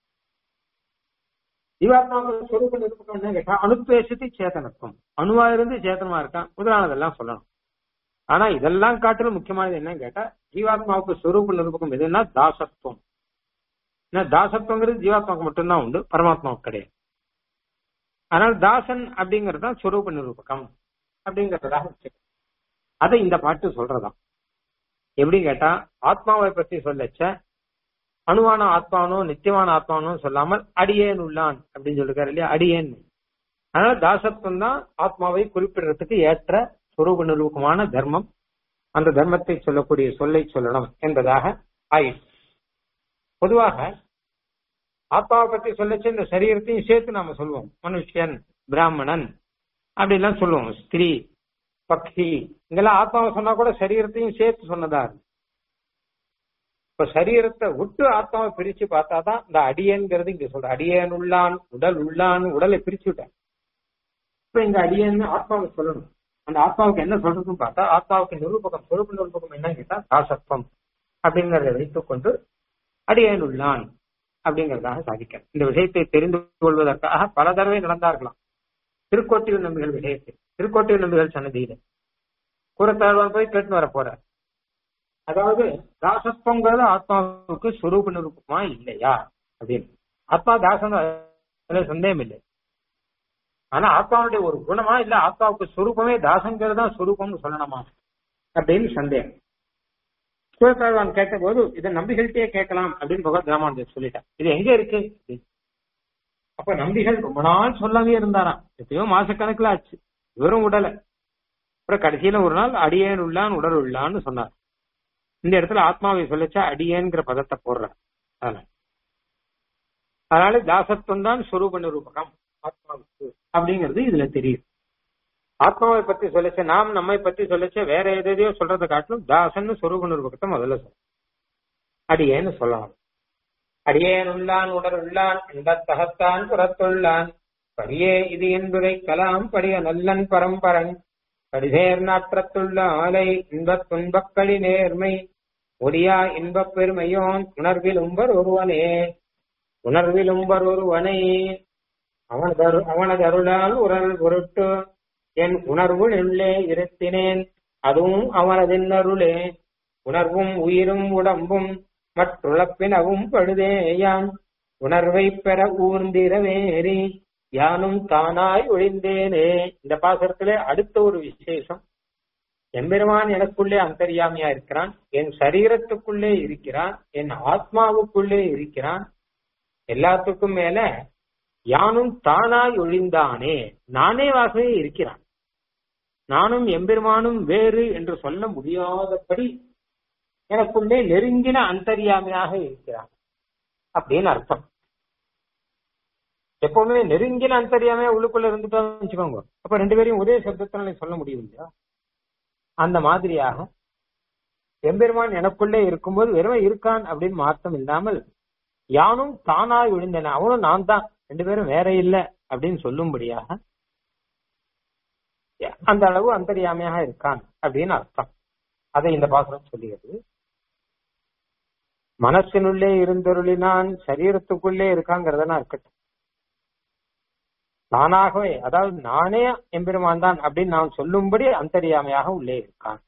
ஜீவாத்மாவுக்கு ஸ்வரூப நிரூபகம் என்ன கேட்டா அனுப்பேசித்து சேதனத்துவம் அணுவா இருந்து சேதனமா இருக்கான் முதலானதெல்லாம் சொல்லணும் ஆனா இதெல்லாம் காட்டிலும் முக்கியமானது என்னன்னு கேட்டா ஜீவாத்மாவுக்கு ஸ்வரூப நிரூபகம் எதுன்னா தாசத்துவம் ஏன்னா தாசத்துவங்கிறது ஜீவாத்மாவுக்கு மட்டும்தான் உண்டு பரமாத்மாவுக்கு கிடையாது அதனால தாசன் அப்படிங்கிறது தான் ஸ்வரூப நிரூபகம் அப்படிங்கறதாக வச்சுக்கணும் அதை இந்த பாட்டு சொல்றதாம் எப்படி கேட்டா ஆத்மாவை பத்தி சொல்லச்ச அணுவான ஆத்மானோ நித்தியமான ஆத்மானோ சொல்லாமல் அடியேன் உள்ளான் அப்படின்னு சொல்லிருக்காரு இல்லையா அடியேன் அதனால தாசத்துவம் தான் ஆத்மாவை குறிப்பிடுறதுக்கு ஏற்ற சுரூப நிரூபமான தர்மம் அந்த தர்மத்தை சொல்லக்கூடிய சொல்லை சொல்லணும் என்பதாக ஆயிடுச்சு பொதுவாக ஆத்மாவை பத்தி சொல்லச்சு இந்த சரீரத்தையும் சேர்த்து நாம சொல்லுவோம் மனுஷன் பிராமணன் அப்படிலாம் சொல்லுவோம் ஸ்திரீ பக்ஷி இங்கெல்லாம் ஆத்மாவை சொன்னா கூட சரீரத்தையும் சேர்த்து சொன்னதா இருக்கு இப்ப சரீரத்தை விட்டு ஆத்மாவை பிரிச்சு பார்த்தாதான் இந்த அடியன்கிறது இங்க சொல்ற அடியன் உள்ளான் உடல் உள்ளான் உடலை பிரிச்சு விட்டேன் இப்ப இந்த அடியன் ஆத்மாவை சொல்லணும் அந்த ஆத்மாவுக்கு என்ன சொல்றதுன்னு பார்த்தா ஆத்மாவுக்கு நிரூபகம் சொரூப நிரூபகம் என்ன கேட்டா தாசத்துவம் அப்படிங்கறத வைத்துக் அடியேன் உள்ளான் அப்படிங்கறதாக சாதிக்க இந்த விஷயத்தை தெரிந்து கொள்வதற்காக பல தடவை நடந்தார்களாம் திருக்கோட்டியூர் நம்பிகள் விஷயத்தில் திருக்கோட்டியூர் நம்பிகள் சன்னதியில கூறத்தாழ்வான் போய் கேட்டு வர போறார் அதாவது தாசத்துவங்கிறது ஆத்மாவுக்கு ஸ்வரூப நிரூபமா இல்லையா அப்படின்னு ஆத்மா தாசம் அதுல சந்தேகம் இல்லை ஆனா ஆத்மாவுடைய ஒரு குணமா இல்ல ஆத்மாவுக்கு ஸ்வரூபமே தாசங்கிறது தான் ஸ்வரூபம்னு சொல்லணுமா அப்படின்னு சந்தேகம் சிவகாழ்வான் கேட்ட போது இதை நம்பிகள்கிட்டயே கேட்கலாம் அப்படின்னு பகவத் ராமானுஜர் சொல்லிட்டான் இது எங்க இருக்கு அப்ப நம்பிகள் ரொம்ப நாள் சொல்லாமே இருந்தாராம் எப்பயோ மாசக்கணக்குல ஆச்சு இவரும் உடல அப்புறம் கடைசியில ஒரு நாள் அடியேன் உள்ளான் உடல் உள்ளான்னு சொன்னார் இந்த இடத்துல ஆத்மாவை சொல்லச்சா அடியேங்கிற பதத்தை போடுறார் அதனால அதனால தாசத்துவம் தான் ஸ்வரூப நிரூபகம் ஆத்மாவுக்கு அப்படிங்கிறது இதுல தெரியும் ஆத்மாவை பத்தி சொல்லச்ச நாம் நம்மை பத்தி சொல்லச்ச வேற எதையோ சொல்றதை காட்டிலும் தாசன்னு சொரூப நிரூபகத்தை முதல்ல சொல்லணும் அடியேன்னு சொல்லலாம் அடியேன் உள்ளான் உடல் உள்ளான் இந்த தகத்தான் புறத்துள்ளான் படியே இது என்பதை கலாம் படிய நல்லன் பரம்பரன் படிசேர் நாற்றத்துள்ள ஆலை இன்பத் துன்பக்களி நேர்மை ஒடியா இன்பப் பெருமையோன் உணர்வில் உம்பர் ஒருவனே உணர்வில் உம்பர் ஒருவனை அவனது அரு- அவனது அருளால் உரல் பொருட்டு என் உணர்வு உள்ளே இருத்தினேன் அதுவும் அவனதின் அருளே உணர்வும் உயிரும் உடம்பும் மற்றுழப்பினவும் பழுதேயாம் உணர்வை பெற ஊர்ந்திரவேறி யானும் தானாய் ஒழிந்தேனே இந்த பாசுரத்திலே அடுத்த ஒரு விசேஷம் எம்பெருமான் எனக்குள்ளே அந்தரியாமையா இருக்கிறான் என் சரீரத்துக்குள்ளே இருக்கிறான் என் ஆத்மாவுக்குள்ளே இருக்கிறான் எல்லாத்துக்கும் மேல யானும் தானாய் ஒழிந்தானே நானே வாகவே இருக்கிறான் நானும் எம்பெருமானும் வேறு என்று சொல்ல முடியாதபடி எனக்குள்ளே நெருங்கின அந்தரியாமையாக இருக்கிறான் அப்படின்னு அர்த்தம் எப்பவுமே நெருங்கின அந்தரியாமையா உள்ளுக்குள்ள இருந்துட்டோம்னு வச்சுக்கோங்க அப்ப ரெண்டு பேரையும் ஒரே சப்தத்தினால சொல்ல முடியும் இல்லையா அந்த மாதிரியாக எம்பெருமான் எனக்குள்ளே இருக்கும்போது வெறும் இருக்கான் அப்படின்னு மாற்றம் இல்லாமல் யானும் தானாய் விழுந்தேன் அவனும் நான் தான் ரெண்டு பேரும் வேற இல்ல அப்படின்னு சொல்லும்படியாக அந்த அளவு அந்தரியாமையாக இருக்கான் அப்படின்னு அர்த்தம் அதை இந்த பாசுரம் சொல்லுகிறது மனசினுள்ளே இருந்தருளினான் சரீரத்துக்குள்ளே இருக்காங்கிறதெல்லாம் இருக்கட்டும் நானாகவே அதாவது நானே எம்பெருமான் தான் அப்படின்னு நான் சொல்லும்படி அந்தரியாமையாக உள்ளே இருக்கான்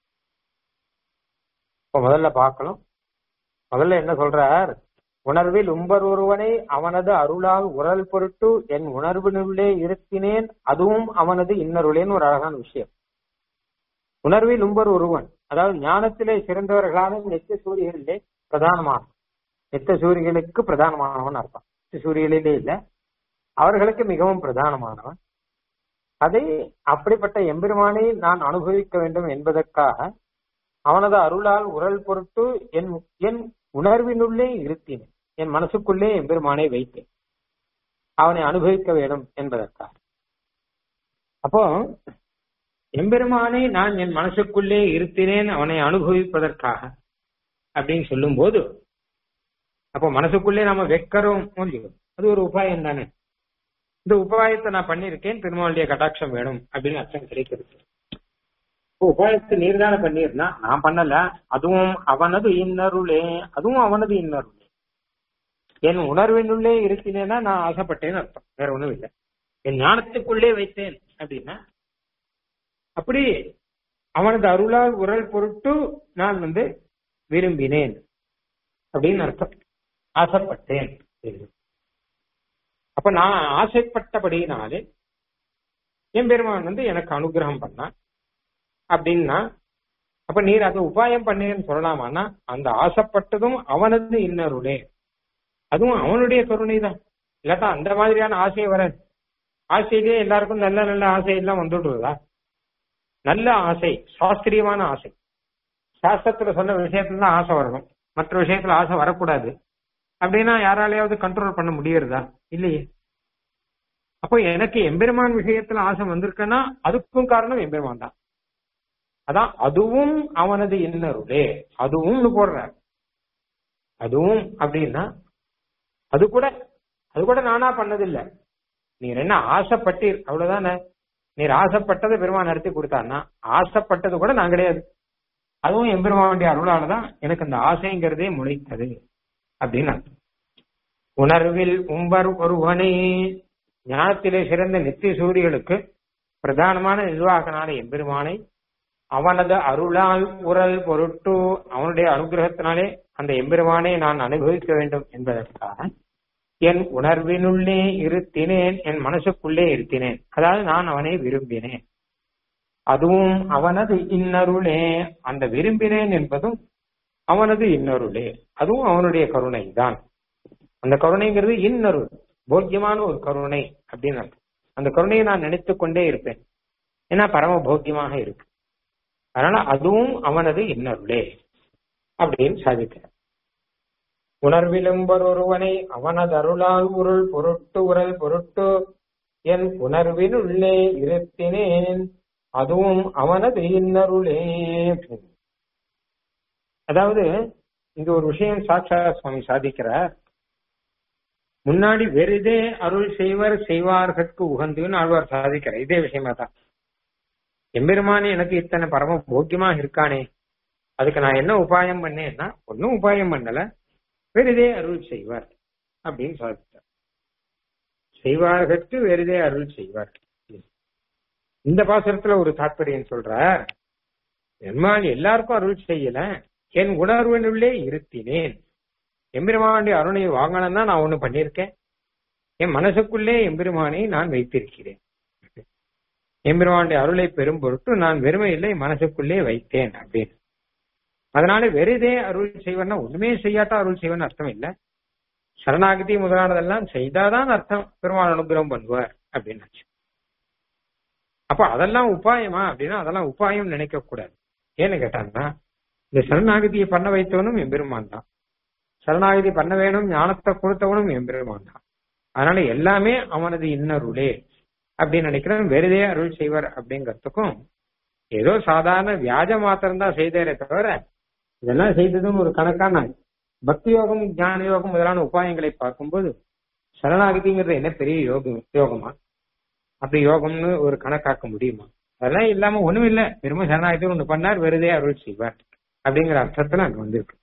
இப்ப முதல்ல பார்க்கணும் முதல்ல என்ன சொல்றார் உணர்வில் உம்பர் ஒருவனை அவனது அருளால் உரல் பொருட்டு என் உணர்வினுள்ளே இருத்தினேன் அதுவும் அவனது இன்னருளேன்னு ஒரு அழகான விஷயம் உணர்வில் உம்பர் ஒருவன் அதாவது ஞானத்திலே சிறந்தவர்களான நெத்த சூரியகளிலே பிரதானமானவன் நெத்த சூரியர்களுக்கு பிரதானமானவன் அர்த்தம் நெத்த சூரியகளிலே இல்ல அவர்களுக்கு மிகவும் பிரதானமானவன் அதை அப்படிப்பட்ட எம்பெருமானை நான் அனுபவிக்க வேண்டும் என்பதற்காக அவனது அருளால் உரல் பொருட்டு என் என் உணர்வினுள்ளே இருத்தினேன் என் மனசுக்குள்ளே எம்பெருமானை வைத்தேன் அவனை அனுபவிக்க வேண்டும் என்பதற்காக அப்போ எம்பெருமானை நான் என் மனசுக்குள்ளே இருத்தினேன் அவனை அனுபவிப்பதற்காக அப்படின்னு சொல்லும் போது அப்போ மனசுக்குள்ளே நாம வைக்கிறோம் அது ஒரு உபாயம் தானே இந்த உபாயத்தை நான் பண்ணியிருக்கேன் பெருமாளுடைய கட்டாட்சம் வேணும் அப்படின்னு அர்த்தம் கிடைக்கிறது இப்போ உபாயத்தை நீர் தானே பண்ணிருந்தா நான் பண்ணல அதுவும் அவனது இன்னருளே அதுவும் அவனது இன்னருளே என் உணர்வினுள்ளே இருக்கிறேன்னா நான் ஆசைப்பட்டேன்னு அர்த்தம் வேற ஒண்ணும் இல்லை என் ஞானத்துக்குள்ளே வைத்தேன் அப்படின்னா அப்படி அவனது அருளால் உரல் பொருட்டு நான் வந்து விரும்பினேன் அப்படின்னு அர்த்தம் ஆசைப்பட்டேன் அப்ப நான் ஆசைப்பட்டபடினாலே என் பெருமான் வந்து எனக்கு அனுகிரகம் பண்ணான் அப்படின்னா அப்ப நீர் அதை உபாயம் பண்ணேன்னு சொல்லலாமான்னா அந்த ஆசைப்பட்டதும் அவனது இன்னருளே அதுவும் அவனுடைய கருணை தான் இல்லாட்டா அந்த மாதிரியான ஆசை வராது ஆசையிலேயே எல்லாருக்கும் நல்ல நல்ல ஆசை எல்லாம் வந்துடுறதா நல்ல ஆசை சாஸ்திரியமான ஆசை சாஸ்திரத்துல சொன்ன விஷயத்துல தான் ஆசை வரணும் மற்ற விஷயத்துல ஆசை வரக்கூடாது அப்படின்னா யாராலையாவது கண்ட்ரோல் பண்ண முடியறதா இல்லையே அப்போ எனக்கு எம்பெருமான் விஷயத்துல ஆசை வந்திருக்குன்னா அதுக்கும் காரணம் எம்பெருமான் தான் அதான் அதுவும் அவனது இன்னருளே அதுவும் போடுறார் அதுவும் அப்படின்னா அது கூட அது கூட நானா பண்ணதில்லை நீர் என்ன ஆசைப்பட்டீர் அவ்வளவுதானே நீர் ஆசைப்பட்டதை பெருமான் நடத்தி கொடுத்தாருன்னா ஆசைப்பட்டது கூட நான் கிடையாது அதுவும் எம்பெருமானுடைய அருளாலதான் எனக்கு அந்த ஆசைங்கிறதே முளைத்தது அப்படின்னு அர்த்தம் உணர்வில் உம்பர் ஒருவனை ஞானத்திலே சிறந்த நித்திய சூரியர்களுக்கு பிரதானமான நிர்வாகனான எம்பெருமானை அவனது அருளால் உரல் பொருட்டு அவனுடைய அனுகிரகத்தினாலே அந்த எம்பெருமானை நான் அனுபவிக்க வேண்டும் என்பதற்காக என் உணர்வினுள்ளே இருத்தினேன் என் மனசுக்குள்ளே இருத்தினேன் அதாவது நான் அவனை விரும்பினேன் அதுவும் அவனது இன்னருளே அந்த விரும்பினேன் என்பதும் அவனது இன்னருளே அதுவும் அவனுடைய கருணை தான் அந்த கருணைங்கிறது இன்னருள் போக்கியமான ஒரு கருணை அப்படின்னு அர்த்தம் அந்த கருணையை நான் நினைத்துக் கொண்டே இருப்பேன் ஏன்னா பரம போக்கியமாக இருக்கு அதனால அதுவும் அவனது இன்னருளே அப்படின்னு சாதிக்கிறார் உணர்விலும்பர் ஒருவனை அவனது அருளால் உருள் பொருட்டு உரல் பொருட்டு என் உணர்வினுள்ளே இருத்தினேன் அதுவும் அவனது இன்னருளே அதாவது இங்க ஒரு விஷயம் சாட்சா சுவாமி சாதிக்கிறார் முன்னாடி வெறுதே அருள் செய்வர் செய்வார்கற்கு உகந்துன்னு ஆழ்வார் சாதிக்கிறார் இதே விஷயமா தான் எம்பெருமானே எனக்கு இத்தனை பரம போக்கியமாக இருக்கானே அதுக்கு நான் என்ன உபாயம் பண்ணேன்னா ஒன்னும் உபாயம் பண்ணல வெறுதே அருள் செய்வார் அப்படின்னு சாதித்தார் செய்வார்கட்கு வெறுதே அருள் செய்வார் இந்த பாசுரத்துல ஒரு தாற்பயம் சொல்ற என்மான் எல்லாருக்கும் அருள் செய்யல என் உணர்வினுள்ளே இருத்தினேன் எம்பெருமானுடைய அருணை வாங்கணும் தான் நான் ஒண்ணு பண்ணியிருக்கேன் என் மனசுக்குள்ளே எம்பெருமானை நான் வைத்திருக்கிறேன் எம்பெருமானுடைய அருளை பெரும் பொருட்டு நான் வெறுமை இல்லை மனசுக்குள்ளே வைத்தேன் அப்படின்னு அதனால வெறுதே அருள் செய்வன்னா ஒண்ணுமே செய்யாட்டா அருள் செய்வன் அர்த்தம் இல்ல சரணாகதி முதலானதெல்லாம் செய்தாதான் அர்த்தம் பெருமாள் அனுகிரகம் பண்ணுவார் அப்படின்னு அப்ப அதெல்லாம் உபாயமா அப்படின்னா அதெல்லாம் உபாயம் நினைக்க கூடாது ஏன்னு கேட்டாங்கன்னா இந்த சரணாகதியை பண்ண வைத்தவனும் எம்பெருமான் தான் சரணாகதி பண்ண வேணும் ஞானத்தை கொடுத்தவனும் எம்பெருமான் தான் அதனால எல்லாமே அவனது இன்னருளே அப்படின்னு நினைக்கிறேன் வெறுதே அருள் செய்வார் அப்படிங்கறதுக்கும் ஏதோ சாதாரண வியாஜ மாத்திரம் தான் செய்தாரே தவிர இதெல்லாம் செய்ததும் ஒரு கணக்கான பக்தி யோகம் ஞான யோகம் முதலான உபாயங்களை பார்க்கும்போது சரணாகதிங்கிறது என்ன பெரிய யோகம் யோகமா அப்படி யோகம்னு ஒரு கணக்காக்க முடியுமா அதெல்லாம் இல்லாம ஒண்ணும் இல்ல பெருமை சரணாகதி ஒண்ணு பண்ணார் வெறுதே அருள் செய்வார் அப்படிங்கிற அர்த்தத்துல அங்க வந்திருக்கு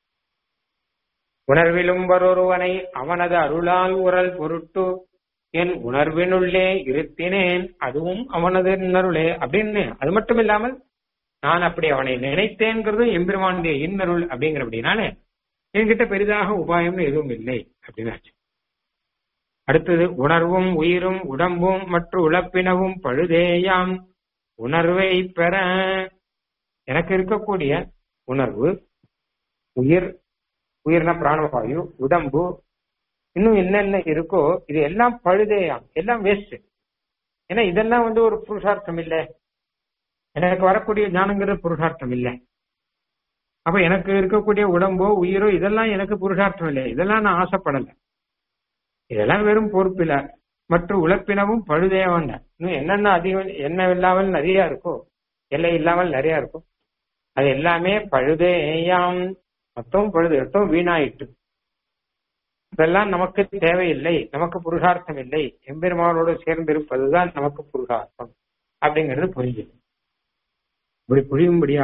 உணர்விலும் வரொருவனை அவனது அருளால் உரல் பொருட்டு என் உணர்வினுள்ளே இருத்தினேன் அதுவும் அவனது இன்னருளே அப்படின்னு அது மட்டும் இல்லாமல் நான் அப்படி அவனை நினைத்தேங்கிறது எம்பெருமானுடைய இன்னருள் அப்படிங்கிறபடினால என்கிட்ட பெரிதாக உபாயம்னு எதுவும் இல்லை அப்படின்னு அடுத்தது உணர்வும் உயிரும் உடம்பும் மற்றும் உழப்பினவும் பழுதேயாம் உணர்வை பெற எனக்கு இருக்கக்கூடிய உணர்வு உயிர் உயிர்னா பிராணவாயு உடம்பு இன்னும் என்னென்ன இருக்கோ இது எல்லாம் பழுதேயாம் எல்லாம் வேஸ்ட் ஏன்னா இதெல்லாம் வந்து ஒரு புருஷார்த்தம் இல்ல எனக்கு வரக்கூடிய ஞானங்கிறது புருஷார்த்தம் இல்லை அப்ப எனக்கு இருக்கக்கூடிய உடம்போ உயிரோ இதெல்லாம் எனக்கு புருஷார்த்தம் இல்லை இதெல்லாம் நான் ஆசைப்படல இதெல்லாம் வெறும் பொறுப்பில மற்ற உழைப்பினவும் பழுதே வேண்டாம் இன்னும் என்னென்ன அதிகம் என்ன இல்லாமல் நிறைய இருக்கோ எல்லை இல்லாமல் நிறைய இருக்கும் அது எல்லாமே பழுதேயாம் மொத்தம் பழுது மொத்தம் வீணாயிட்டு இதெல்லாம் நமக்கு தேவையில்லை நமக்கு புருஷார்த்தம் இல்லை எம்பெருமானோடு சேர்ந்திருப்பதுதான் நமக்கு புருஷார்த்தம் அப்படிங்கிறது புரியுது இப்படி புரியும்படியா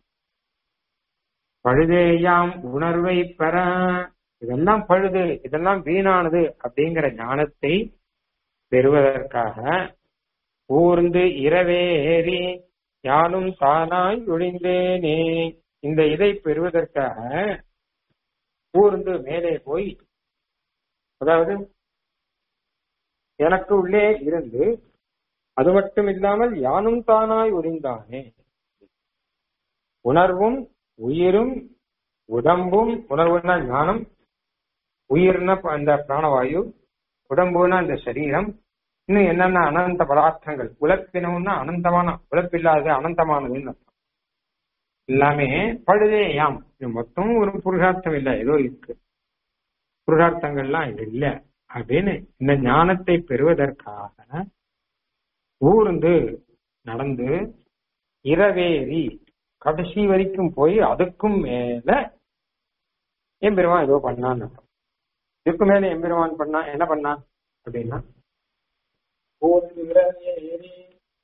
பழுதேயாம் உணர்வை பெற இதெல்லாம் பழுது இதெல்லாம் வீணானது அப்படிங்கிற ஞானத்தை பெறுவதற்காக ஊர்ந்து இரவேறி யானும் தானாய் ஒழிந்தேனே இந்த இதை பெறுவதற்காக ஊர்ந்து மேலே போய் அதாவது எனக்கு உள்ளே இருந்து அது மட்டும் இல்லாமல் யானும் தானாய் ஒழிந்தானே உணர்வும் உயிரும் உடம்பும் உணர்வுனா ஞானம் உயிர்னா அந்த பிராணவாயு உடம்புனா அந்த சரீரம் இன்னும் என்னென்ன அனந்த பதார்த்தங்கள் உழப்பினவுன்னா அனந்தமான உழப்பில்லாத அனந்தமானதுன்னு அர்த்தம் எல்லாமே பழுதேயாம் இது மொத்தம் ஒரு புருஷார்த்தம் இல்லை ஏதோ இருக்கு புருஷார்த்தங்கள்லாம் இது இல்ல அப்படின்னு இந்த ஞானத்தை பெறுவதற்காக ஊர்ந்து நடந்து இரவேறி கடைசி வரைக்கும் போய் அதுக்கும் மேல எம்பெருமான் ஏதோ பண்ணான்னு இதுக்கு மேல எம்பெருமான் பண்ணா என்ன பண்ணான் அப்படின்னா ஊர்ந்து இரவேறி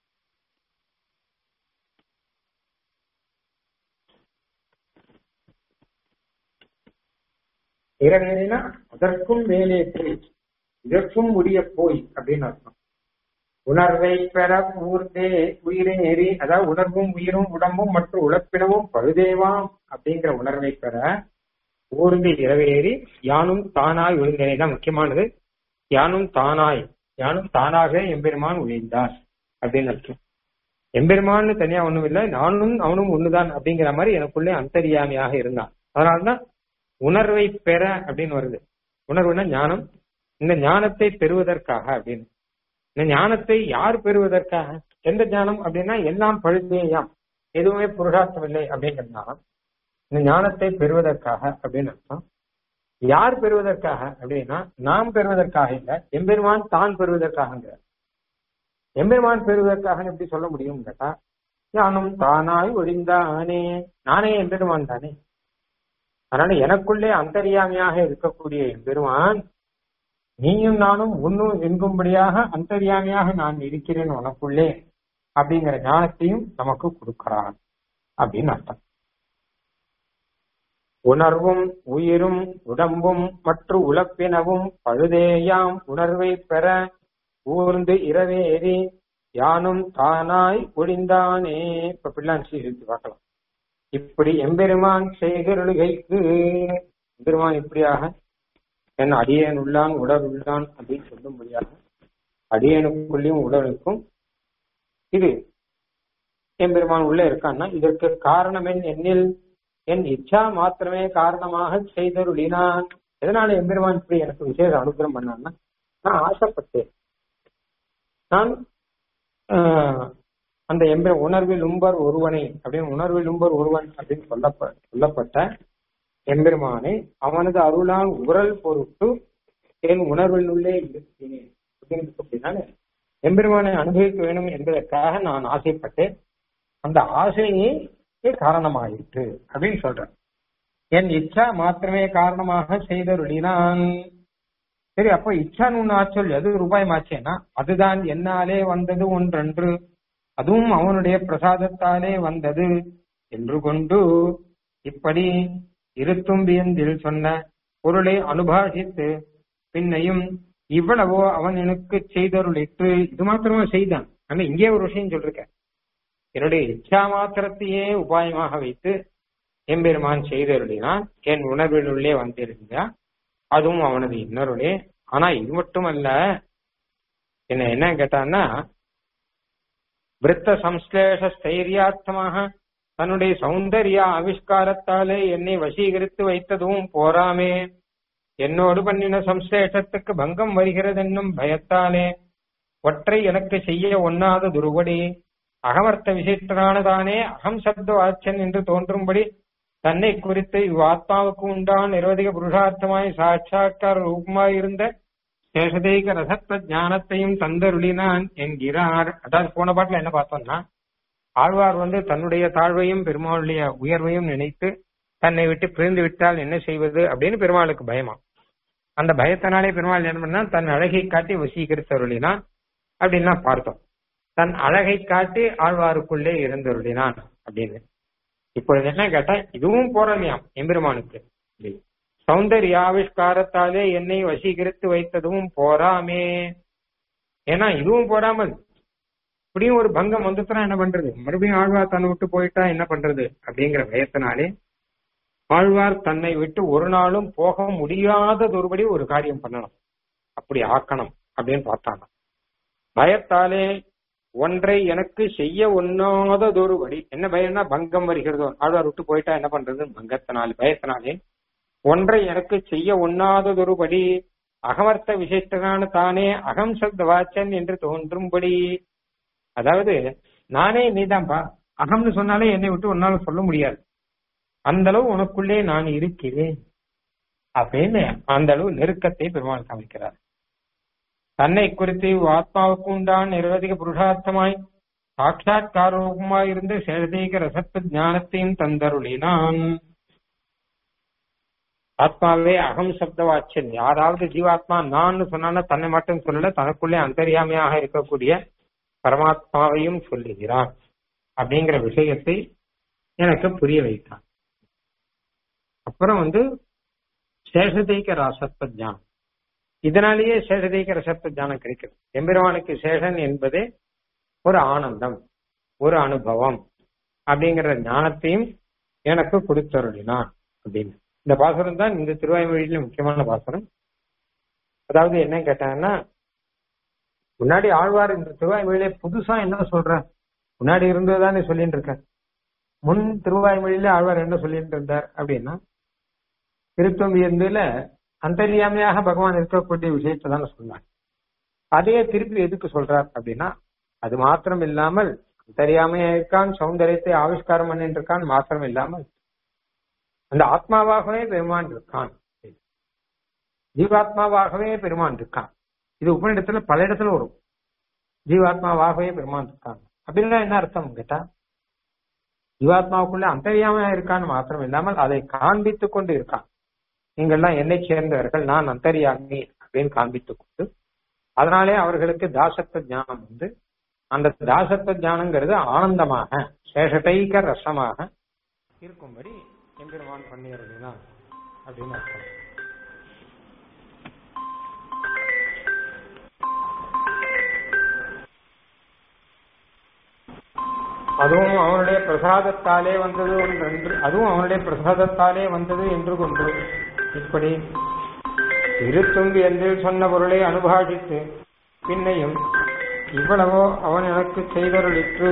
இரவேறினா அதற்கும் மேலே போய் இதற்கும் முடிய போய் அப்படின்னு அர்த்தம் உணர்வை பெற ஊர்தே உயிரேறி அதாவது உணர்வும் உயிரும் உடம்பும் மற்றும் உழப்பினவும் பழுதேவாம் அப்படிங்கிற உணர்வை பெற ஊர்ந்து இரவேறி யானும் தானாய் விழுந்தேனே தான் முக்கியமானது யானும் தானாய் யானும் தானாக எம்பெருமான் விழுந்தார் அப்படின்னு அர்த்தம் எம்பெருமான்னு தனியா ஒண்ணும் இல்லை நானும் அவனும் ஒண்ணுதான் அப்படிங்கிற மாதிரி எனக்குள்ளே அந்தரியாமையாக இருந்தான் அதனால்தான் உணர்வை பெற அப்படின்னு வருது உணர்வுனா ஞானம் இந்த ஞானத்தை பெறுவதற்காக அப்படின்னு இந்த ஞானத்தை யார் பெறுவதற்காக எந்த ஞானம் அப்படின்னா எல்லாம் பழுதேயாம் எதுவுமே புருஷார்த்தம் இல்லை அப்படிங்கிறதுனால இந்த ஞானத்தை பெறுவதற்காக அப்படின்னு அர்த்தம் யார் பெறுவதற்காக அப்படின்னா நாம் பெறுவதற்காக இல்ல எம்பெருமான் தான் பெறுவதற்காக எம்பெருமான் பெறுவதற்காக எப்படி சொல்ல முடியும் கேட்டா ஞானம் தானாய் ஒழிந்தானே நானே எம்பெருமான் தானே அதனால எனக்குள்ளே அந்தரியாமையாக இருக்கக்கூடிய எம்பெருமான் நீயும் நானும் உன்னும் எங்கும்படியாக அந்தரியாமையாக நான் இருக்கிறேன் உனக்குள்ளே அப்படிங்கிற ஞானத்தையும் நமக்கு கொடுக்கிறான் அப்படின்னு அர்த்தம் உணர்வும் உயிரும் உடம்பும் மற்றும் உழப்பினவும் பழுதேயாம் உணர்வை பெற ஊர்ந்து இரவேறி யானும் தானாய் ஒழிந்தானே இப்ப பிள்ளான் சீர்த்து பார்க்கலாம் இப்படி எம்பெருமான் செய்கருளுகைக்கு எம்பெருமான் இப்படியாக என் அடியேன் உள்ளான் உடல் உள்ளான் அப்படின்னு சொல்லும்படியாக அடியனுக்குள்ளேயும் உடலுக்கும் இது எம்பெருமான் உள்ள இருக்கான்னா இதற்கு காரணம் என் என்னில் என் இச்சா மாத்திரமே காரணமாக செய்தருளினான் எதனால எம்பெருமான் இப்படி எனக்கு விசேஷ அனுகிரகம் பண்ணான்னா நான் ஆசைப்பட்டேன் நான் அந்த எம்ப உணர்வில் உம்பர் ஒருவனை அப்படின்னு உணர்வில் உம்பர் ஒருவன் அப்படின்னு சொல்லப்ப சொல்லப்பட்ட எம்பெருமானை அவனது அருளால் உரல் பொருட்டு என் உணர்வில் உள்ளே இருக்கிறேன் அப்படின்னு அப்படின்னால எம்பெருமானை அனுபவிக்க வேண்டும் என்பதற்காக நான் ஆசைப்பட்டேன் அந்த ஆசையே காரணமாயிற்று அப்படின்னு சொல்றேன் என் இச்சா மாத்திரமே காரணமாக செய்தருளினான் சரி அப்போ இச்சான்னு ஒண்ணு ஆச்சொல் அது ரூபாய் மாச்சேனா அதுதான் என்னாலே வந்தது ஒன்றன்று அதுவும் அவனுடைய பிரசாதத்தாலே வந்தது என்று கொண்டு இப்படி இருத்தும்பியந்தில் சொன்ன பொருளை அனுபாசித்து பின்னையும் இவ்வளவோ அவன் எனக்கு செய்தருளிற்று இது மாத்திரமா செய்தான் ஆனா இங்கே ஒரு விஷயம் சொல்லிருக்க என்னுடைய இச்சா மாத்திரத்தையே உபாயமாக வைத்து எம்பெருமான் செய்தருளினான் என் உணர்வினுள்ளே வந்திருந்தான் அதுவும் அவனது இன்னொருளே ஆனா இது மட்டுமல்ல என்ன என்ன கேட்டான்னா விருத்த சம்ஸ்லேஷ ஸ்தைரியார்த்தமாக தன்னுடைய சௌந்தர்ய ஆவிஷ்காரத்தாலே என்னை வசீகரித்து வைத்ததும் போராமே என்னோடு பண்ணின சம்ஸ்லேஷத்துக்கு பங்கம் வருகிறது என்னும் பயத்தாலே ஒற்றை எனக்கு செய்ய ஒண்ணாத துருவடி அகமர்த்த விசிஷ்டனானதானே அகம் சப்த வாச்சன் என்று தோன்றும்படி தன்னை குறித்து இவ்வாத்மாவுக்கு உண்டான் நிரவதிக புருஷார்த்தமாய் சாட்சா்கார ரூபமாய் இருந்த சேஷதேக ரசத்வ ஞானத்தையும் தந்தருளினான் என்கிறார் அதாவது போன பாட்டுல என்ன பார்த்தோம்னா ஆழ்வார் வந்து தன்னுடைய தாழ்வையும் பெருமாளுடைய உயர்வையும் நினைத்து தன்னை விட்டு பிரிந்து விட்டால் என்ன செய்வது அப்படின்னு பெருமாளுக்கு பயமா அந்த பயத்தினாலே பெருமாள் என்ன பண்ணா தன் அழகை காட்டி வசீகரித்தருளினான் அப்படின்னா பார்த்தோம் தன் அழகை காட்டி ஆழ்வாருக்குள்ளே இருந்தருளினான் அப்படின்னு இப்பொழுது என்ன கேட்டா இதுவும் போறலையாம் எம்பெருமானுக்கு சௌந்தர்யாவிஷ்காரத்தாலே என்னை வசீகரித்து வைத்ததும் போராமே ஏன்னா இதுவும் போராமல் இப்படியும் ஒரு பங்கம் வந்துச்சுன்னா என்ன பண்றது மறுபடியும் ஆழ்வார் தன்னை விட்டு போயிட்டா என்ன பண்றது அப்படிங்கிற பயத்தினாலே ஆழ்வார் தன்னை விட்டு ஒரு நாளும் போக முடியாததொருபடி ஒரு காரியம் பண்ணணும் அப்படி ஆக்கணும் அப்படின்னு பார்த்தாங்க பயத்தாலே ஒன்றை எனக்கு செய்ய ஒண்ணாததொரு வழி என்ன பயம்னா பங்கம் வருகிறதோ ஆழ்வார் விட்டு போயிட்டா என்ன பண்றது பங்கத்தினால் பயத்தினாலே ஒன்றை எனக்கு செய்ய ஒண்ணாததொரு படி அகமர்த்த விசிஷ்டனான தானே அகம் சப்த வாச்சன் என்று தோன்றும்படி அதாவது நானே நீதான்பா அகம்னு சொன்னாலே என்னை விட்டு ஒன்னால சொல்ல முடியாது அந்த அளவு உனக்குள்ளே நான் இருக்கிறேன் அப்படின்னு அந்த அளவு நெருக்கத்தை பெருமாள் காமிக்கிறார் தன்னை குறித்து ஆத்மாவுக்கு உண்டான் நிரவதிக புருஷார்த்தமாய் சாட்சாத்காரூபமாய் இருந்து சேதீக ரசத்து ஞானத்தையும் தந்தருளினான் ஆத்மாவே அகம் சப்த வாச்சன் யாராவது ஜீவாத்மா நான் சொன்னா தன்னை மட்டும் சொல்லல தனக்குள்ளே அந்தரியாமையாக இருக்கக்கூடிய பரமாத்மாவையும் சொல்லுகிறான் அப்படிங்கிற விஷயத்தை எனக்கு புரிய வைத்தான் அப்புறம் வந்து சேஷதைக்க ரசத்வ ஞானம் இதனாலேயே சேஷதைக்க ரசத்வ ஞானம் கிடைக்கிறது எம்பெருமானுக்கு சேஷன் என்பதே ஒரு ஆனந்தம் ஒரு அனுபவம் அப்படிங்கிற ஞானத்தையும் எனக்கு கொடுத்தருளினான் அப்படின்னு இந்த பாசுரம் தான் இந்த திருவாய்மொழியில முக்கியமான பாசுரம் அதாவது என்ன கேட்டாங்கன்னா முன்னாடி ஆழ்வார் இந்த திருவாய்மொழியில புதுசா என்ன சொல்ற முன்னாடி இருந்ததுதானே சொல்லிட்டு இருக்க முன் திருவாய்மொழியில ஆழ்வார் என்ன சொல்லிட்டு இருந்தார் அப்படின்னா திருத்தொம்பியந்துல அந்தரியாமையாக பகவான் இருக்கக்கூடிய விஷயத்தை தானே சொன்னார் அதையே திருப்பி எதுக்கு சொல்றார் அப்படின்னா அது மாத்திரம் இல்லாமல் அந்தரியாமையா இருக்கான் சௌந்தரியத்தை ஆவிஷ்காரம் பண்ணிட்டு இருக்கான் மாத்திரம் இல்லாமல் அந்த ஆத்மாவாகவே பெருமான் இருக்கான் ஜீவாத்மாவாகவே பெருமான் இருக்கான் இது உபநிடத்துல பல இடத்துல வரும் ஜீவாத்மாவாகவே பெருமான் இருக்கான் அப்படின்னா என்ன அர்த்தம் கேட்டா ஜீவாத்மாவுக்குள்ள அந்தரியாமையா இருக்கான்னு மாத்திரம் இல்லாமல் அதை காண்பித்துக் கொண்டு இருக்கான் நீங்கள்லாம் என்னை சேர்ந்தவர்கள் நான் அந்தரியாமி அப்படின்னு காண்பித்துக் கொண்டு அதனாலே அவர்களுக்கு தாசத்துவ ஞானம் வந்து அந்த தாசத்துவ ஞானங்கிறது ஆனந்தமாக சேஷதைக ரசமாக இருக்கும்படி எம்பெருமான் பண்ணிடுறதுனா அப்படின்னு அர்த்தம் அதுவும் அவனுடைய பிரசாதத்தாலே வந்தது ஒன்று அதுவும் அவனுடைய பிரசாதத்தாலே வந்தது என்று கொண்டு இப்படி இருத்தும்பி என்று சொன்ன பொருளை அனுபாஷித்து பின்னையும் இவ்வளவோ அவன் எனக்கு செய்தருளிற்று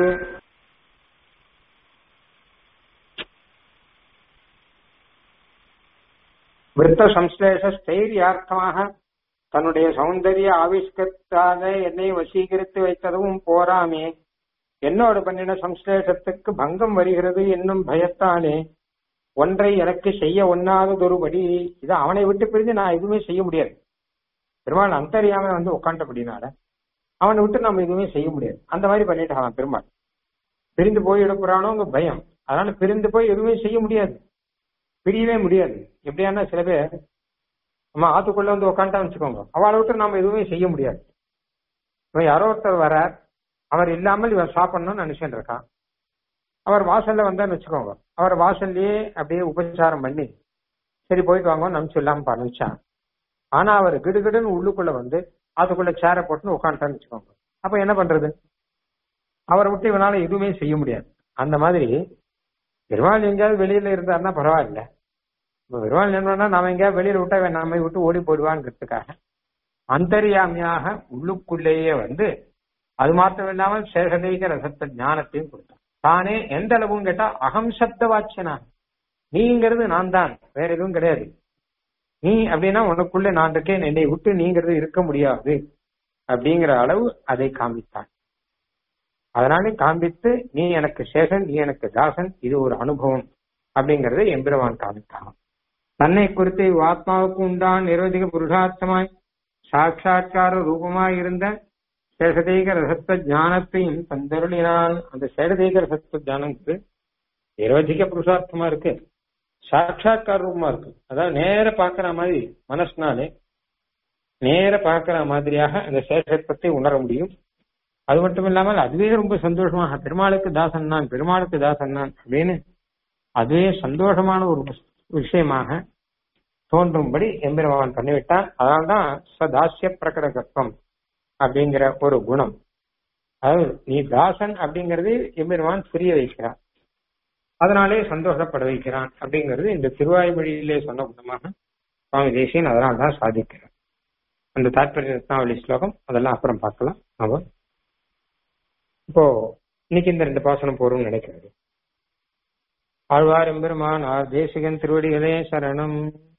விருத்த சம்ஸ்லேஷ ஸ்தைரியார்த்தமாக தன்னுடைய சௌந்தரிய ஆவிஷ்கத்தால என்னை வசீகரித்து வைத்ததும் போராமே என்னோடு பண்ணின சம்ஸ்லேஷத்துக்கு பங்கம் வருகிறது என்னும் பயத்தானே ஒன்றை எனக்கு செய்ய ஒண்ணாததொருபடி இது அவனை விட்டு பிரிஞ்சு நான் எதுவுமே செய்ய முடியாது பெருமாள் அந்தரியாம வந்து உட்காண்டபடினால அவனை விட்டு நம்ம எதுவுமே செய்ய முடியாது அந்த மாதிரி பண்ணிட்டான் பெருமாள் பிரிந்து போய் எடுப்புறானோங்க பயம் அதனால பிரிந்து போய் எதுவுமே செய்ய முடியாது பிரியவே முடியாது எப்படியானா சில பேர் நம்ம ஆத்துக்குள்ள வந்து உட்காந்துட்டா வச்சுக்கோங்க அவளை விட்டு நம்ம எதுவுமே செய்ய முடியாது இவன் யாரோ ஒருத்தர் வரார் அவர் இல்லாமல் இவன் சாப்பிடணும்னு நினைச்சுட்டு இருக்கான் அவர் வாசல்ல வந்தான்னு வச்சுக்கோங்க அவர் வாசல்லயே அப்படியே உபச்சாரம் பண்ணி சரி போயிட்டு வாங்க நம்பிச்சு இல்லாம பண்ணிச்சான் ஆனா அவர் கிடுகிடுன்னு உள்ளுக்குள்ள வந்து அதுக்குள்ள சேரை போட்டுன்னு உட்காந்துட்டான்னு வச்சுக்கோங்க அப்ப என்ன பண்றது அவரை விட்டு இவனால எதுவுமே செய்ய முடியாது அந்த மாதிரி பெருமாள் எங்கேயாவது வெளியில இருந்தாருன்னா பரவாயில்ல இப்ப பெருமாள் என்ன நாம எங்கேயாவது வெளியில விட்டா இவன் நம்மை விட்டு ஓடி போயிடுவாங்கிறதுக்காக அந்தரியாமியாக உள்ளுக்குள்ளேயே வந்து அது மாத்திரம் இல்லாமல் சேஷதேக ரசத்த ஞானத்தையும் கொடுத்தான் தானே எந்த அளவுன்னு கேட்டா அகம் சப்த வாட்சனா நீங்கிறது நான் தான் வேற எதுவும் கிடையாது நீ அப்படின்னா உனக்குள்ள நான் இருக்கேன் என்னை விட்டு நீங்கிறது இருக்க முடியாது அப்படிங்கிற அளவு அதை காமித்தான் அதனாலே காண்பித்து நீ எனக்கு சேஷன் நீ எனக்கு தாசன் இது ஒரு அனுபவம் அப்படிங்கறத எம்பெருமான் காமித்தான் தன்னை குறித்து ஆத்மாவுக்கு உண்டான் நிர்வதிக புருஷார்த்தமாய் சாட்சா்கார ரூபமாய் இருந்த சேஷதேக ரசத்த ஞானத்தையும் தந்தருளினான் அந்த சேஷதேக ரசத்த ஞானத்துக்கு நிர்வதிக புருஷார்த்தமா இருக்கு சாட்சா்கார ரூபமா இருக்கு அதாவது நேர பாக்குற மாதிரி மனசுனாலே நேர பாக்குற மாதிரியாக அந்த சேஷத்தை உணர முடியும் அது மட்டும் இல்லாமல் அதுவே ரொம்ப சந்தோஷமாக பெருமாளுக்கு தாசன் நான் பெருமாளுக்கு தாசன் நான் அப்படின்னு அதுவே சந்தோஷமான ஒரு விஷயமாக தோன்றும்படி எம்பெருமான் பண்ணிவிட்டான் அதனால்தான் சதாசிய பிரகடகத்துவம் அப்படிங்கிற ஒரு குணம் அதாவது நீ தாசன் அப்படிங்கறது எம்பெருமான் புரிய வைக்கிறான் அதனாலே சந்தோஷப்பட வைக்கிறான் அப்படிங்கிறது இந்த திருவாய்மொழியிலே சொன்ன குணமாக சுவாமி தேசியன் அதனால தான் சாதிக்கிறார் அந்த தாற்பரிய ரத்னாவளி ஸ்லோகம் அதெல்லாம் அப்புறம் பார்க்கலாம் நம்ம இப்போ இன்னைக்கு இந்த ரெண்டு பாசனம் போறோம்னு நினைக்கிறது ஆழ்வார் எம்பெருமான் ஆர் தேசிகன் திருவடிகளே சரணம்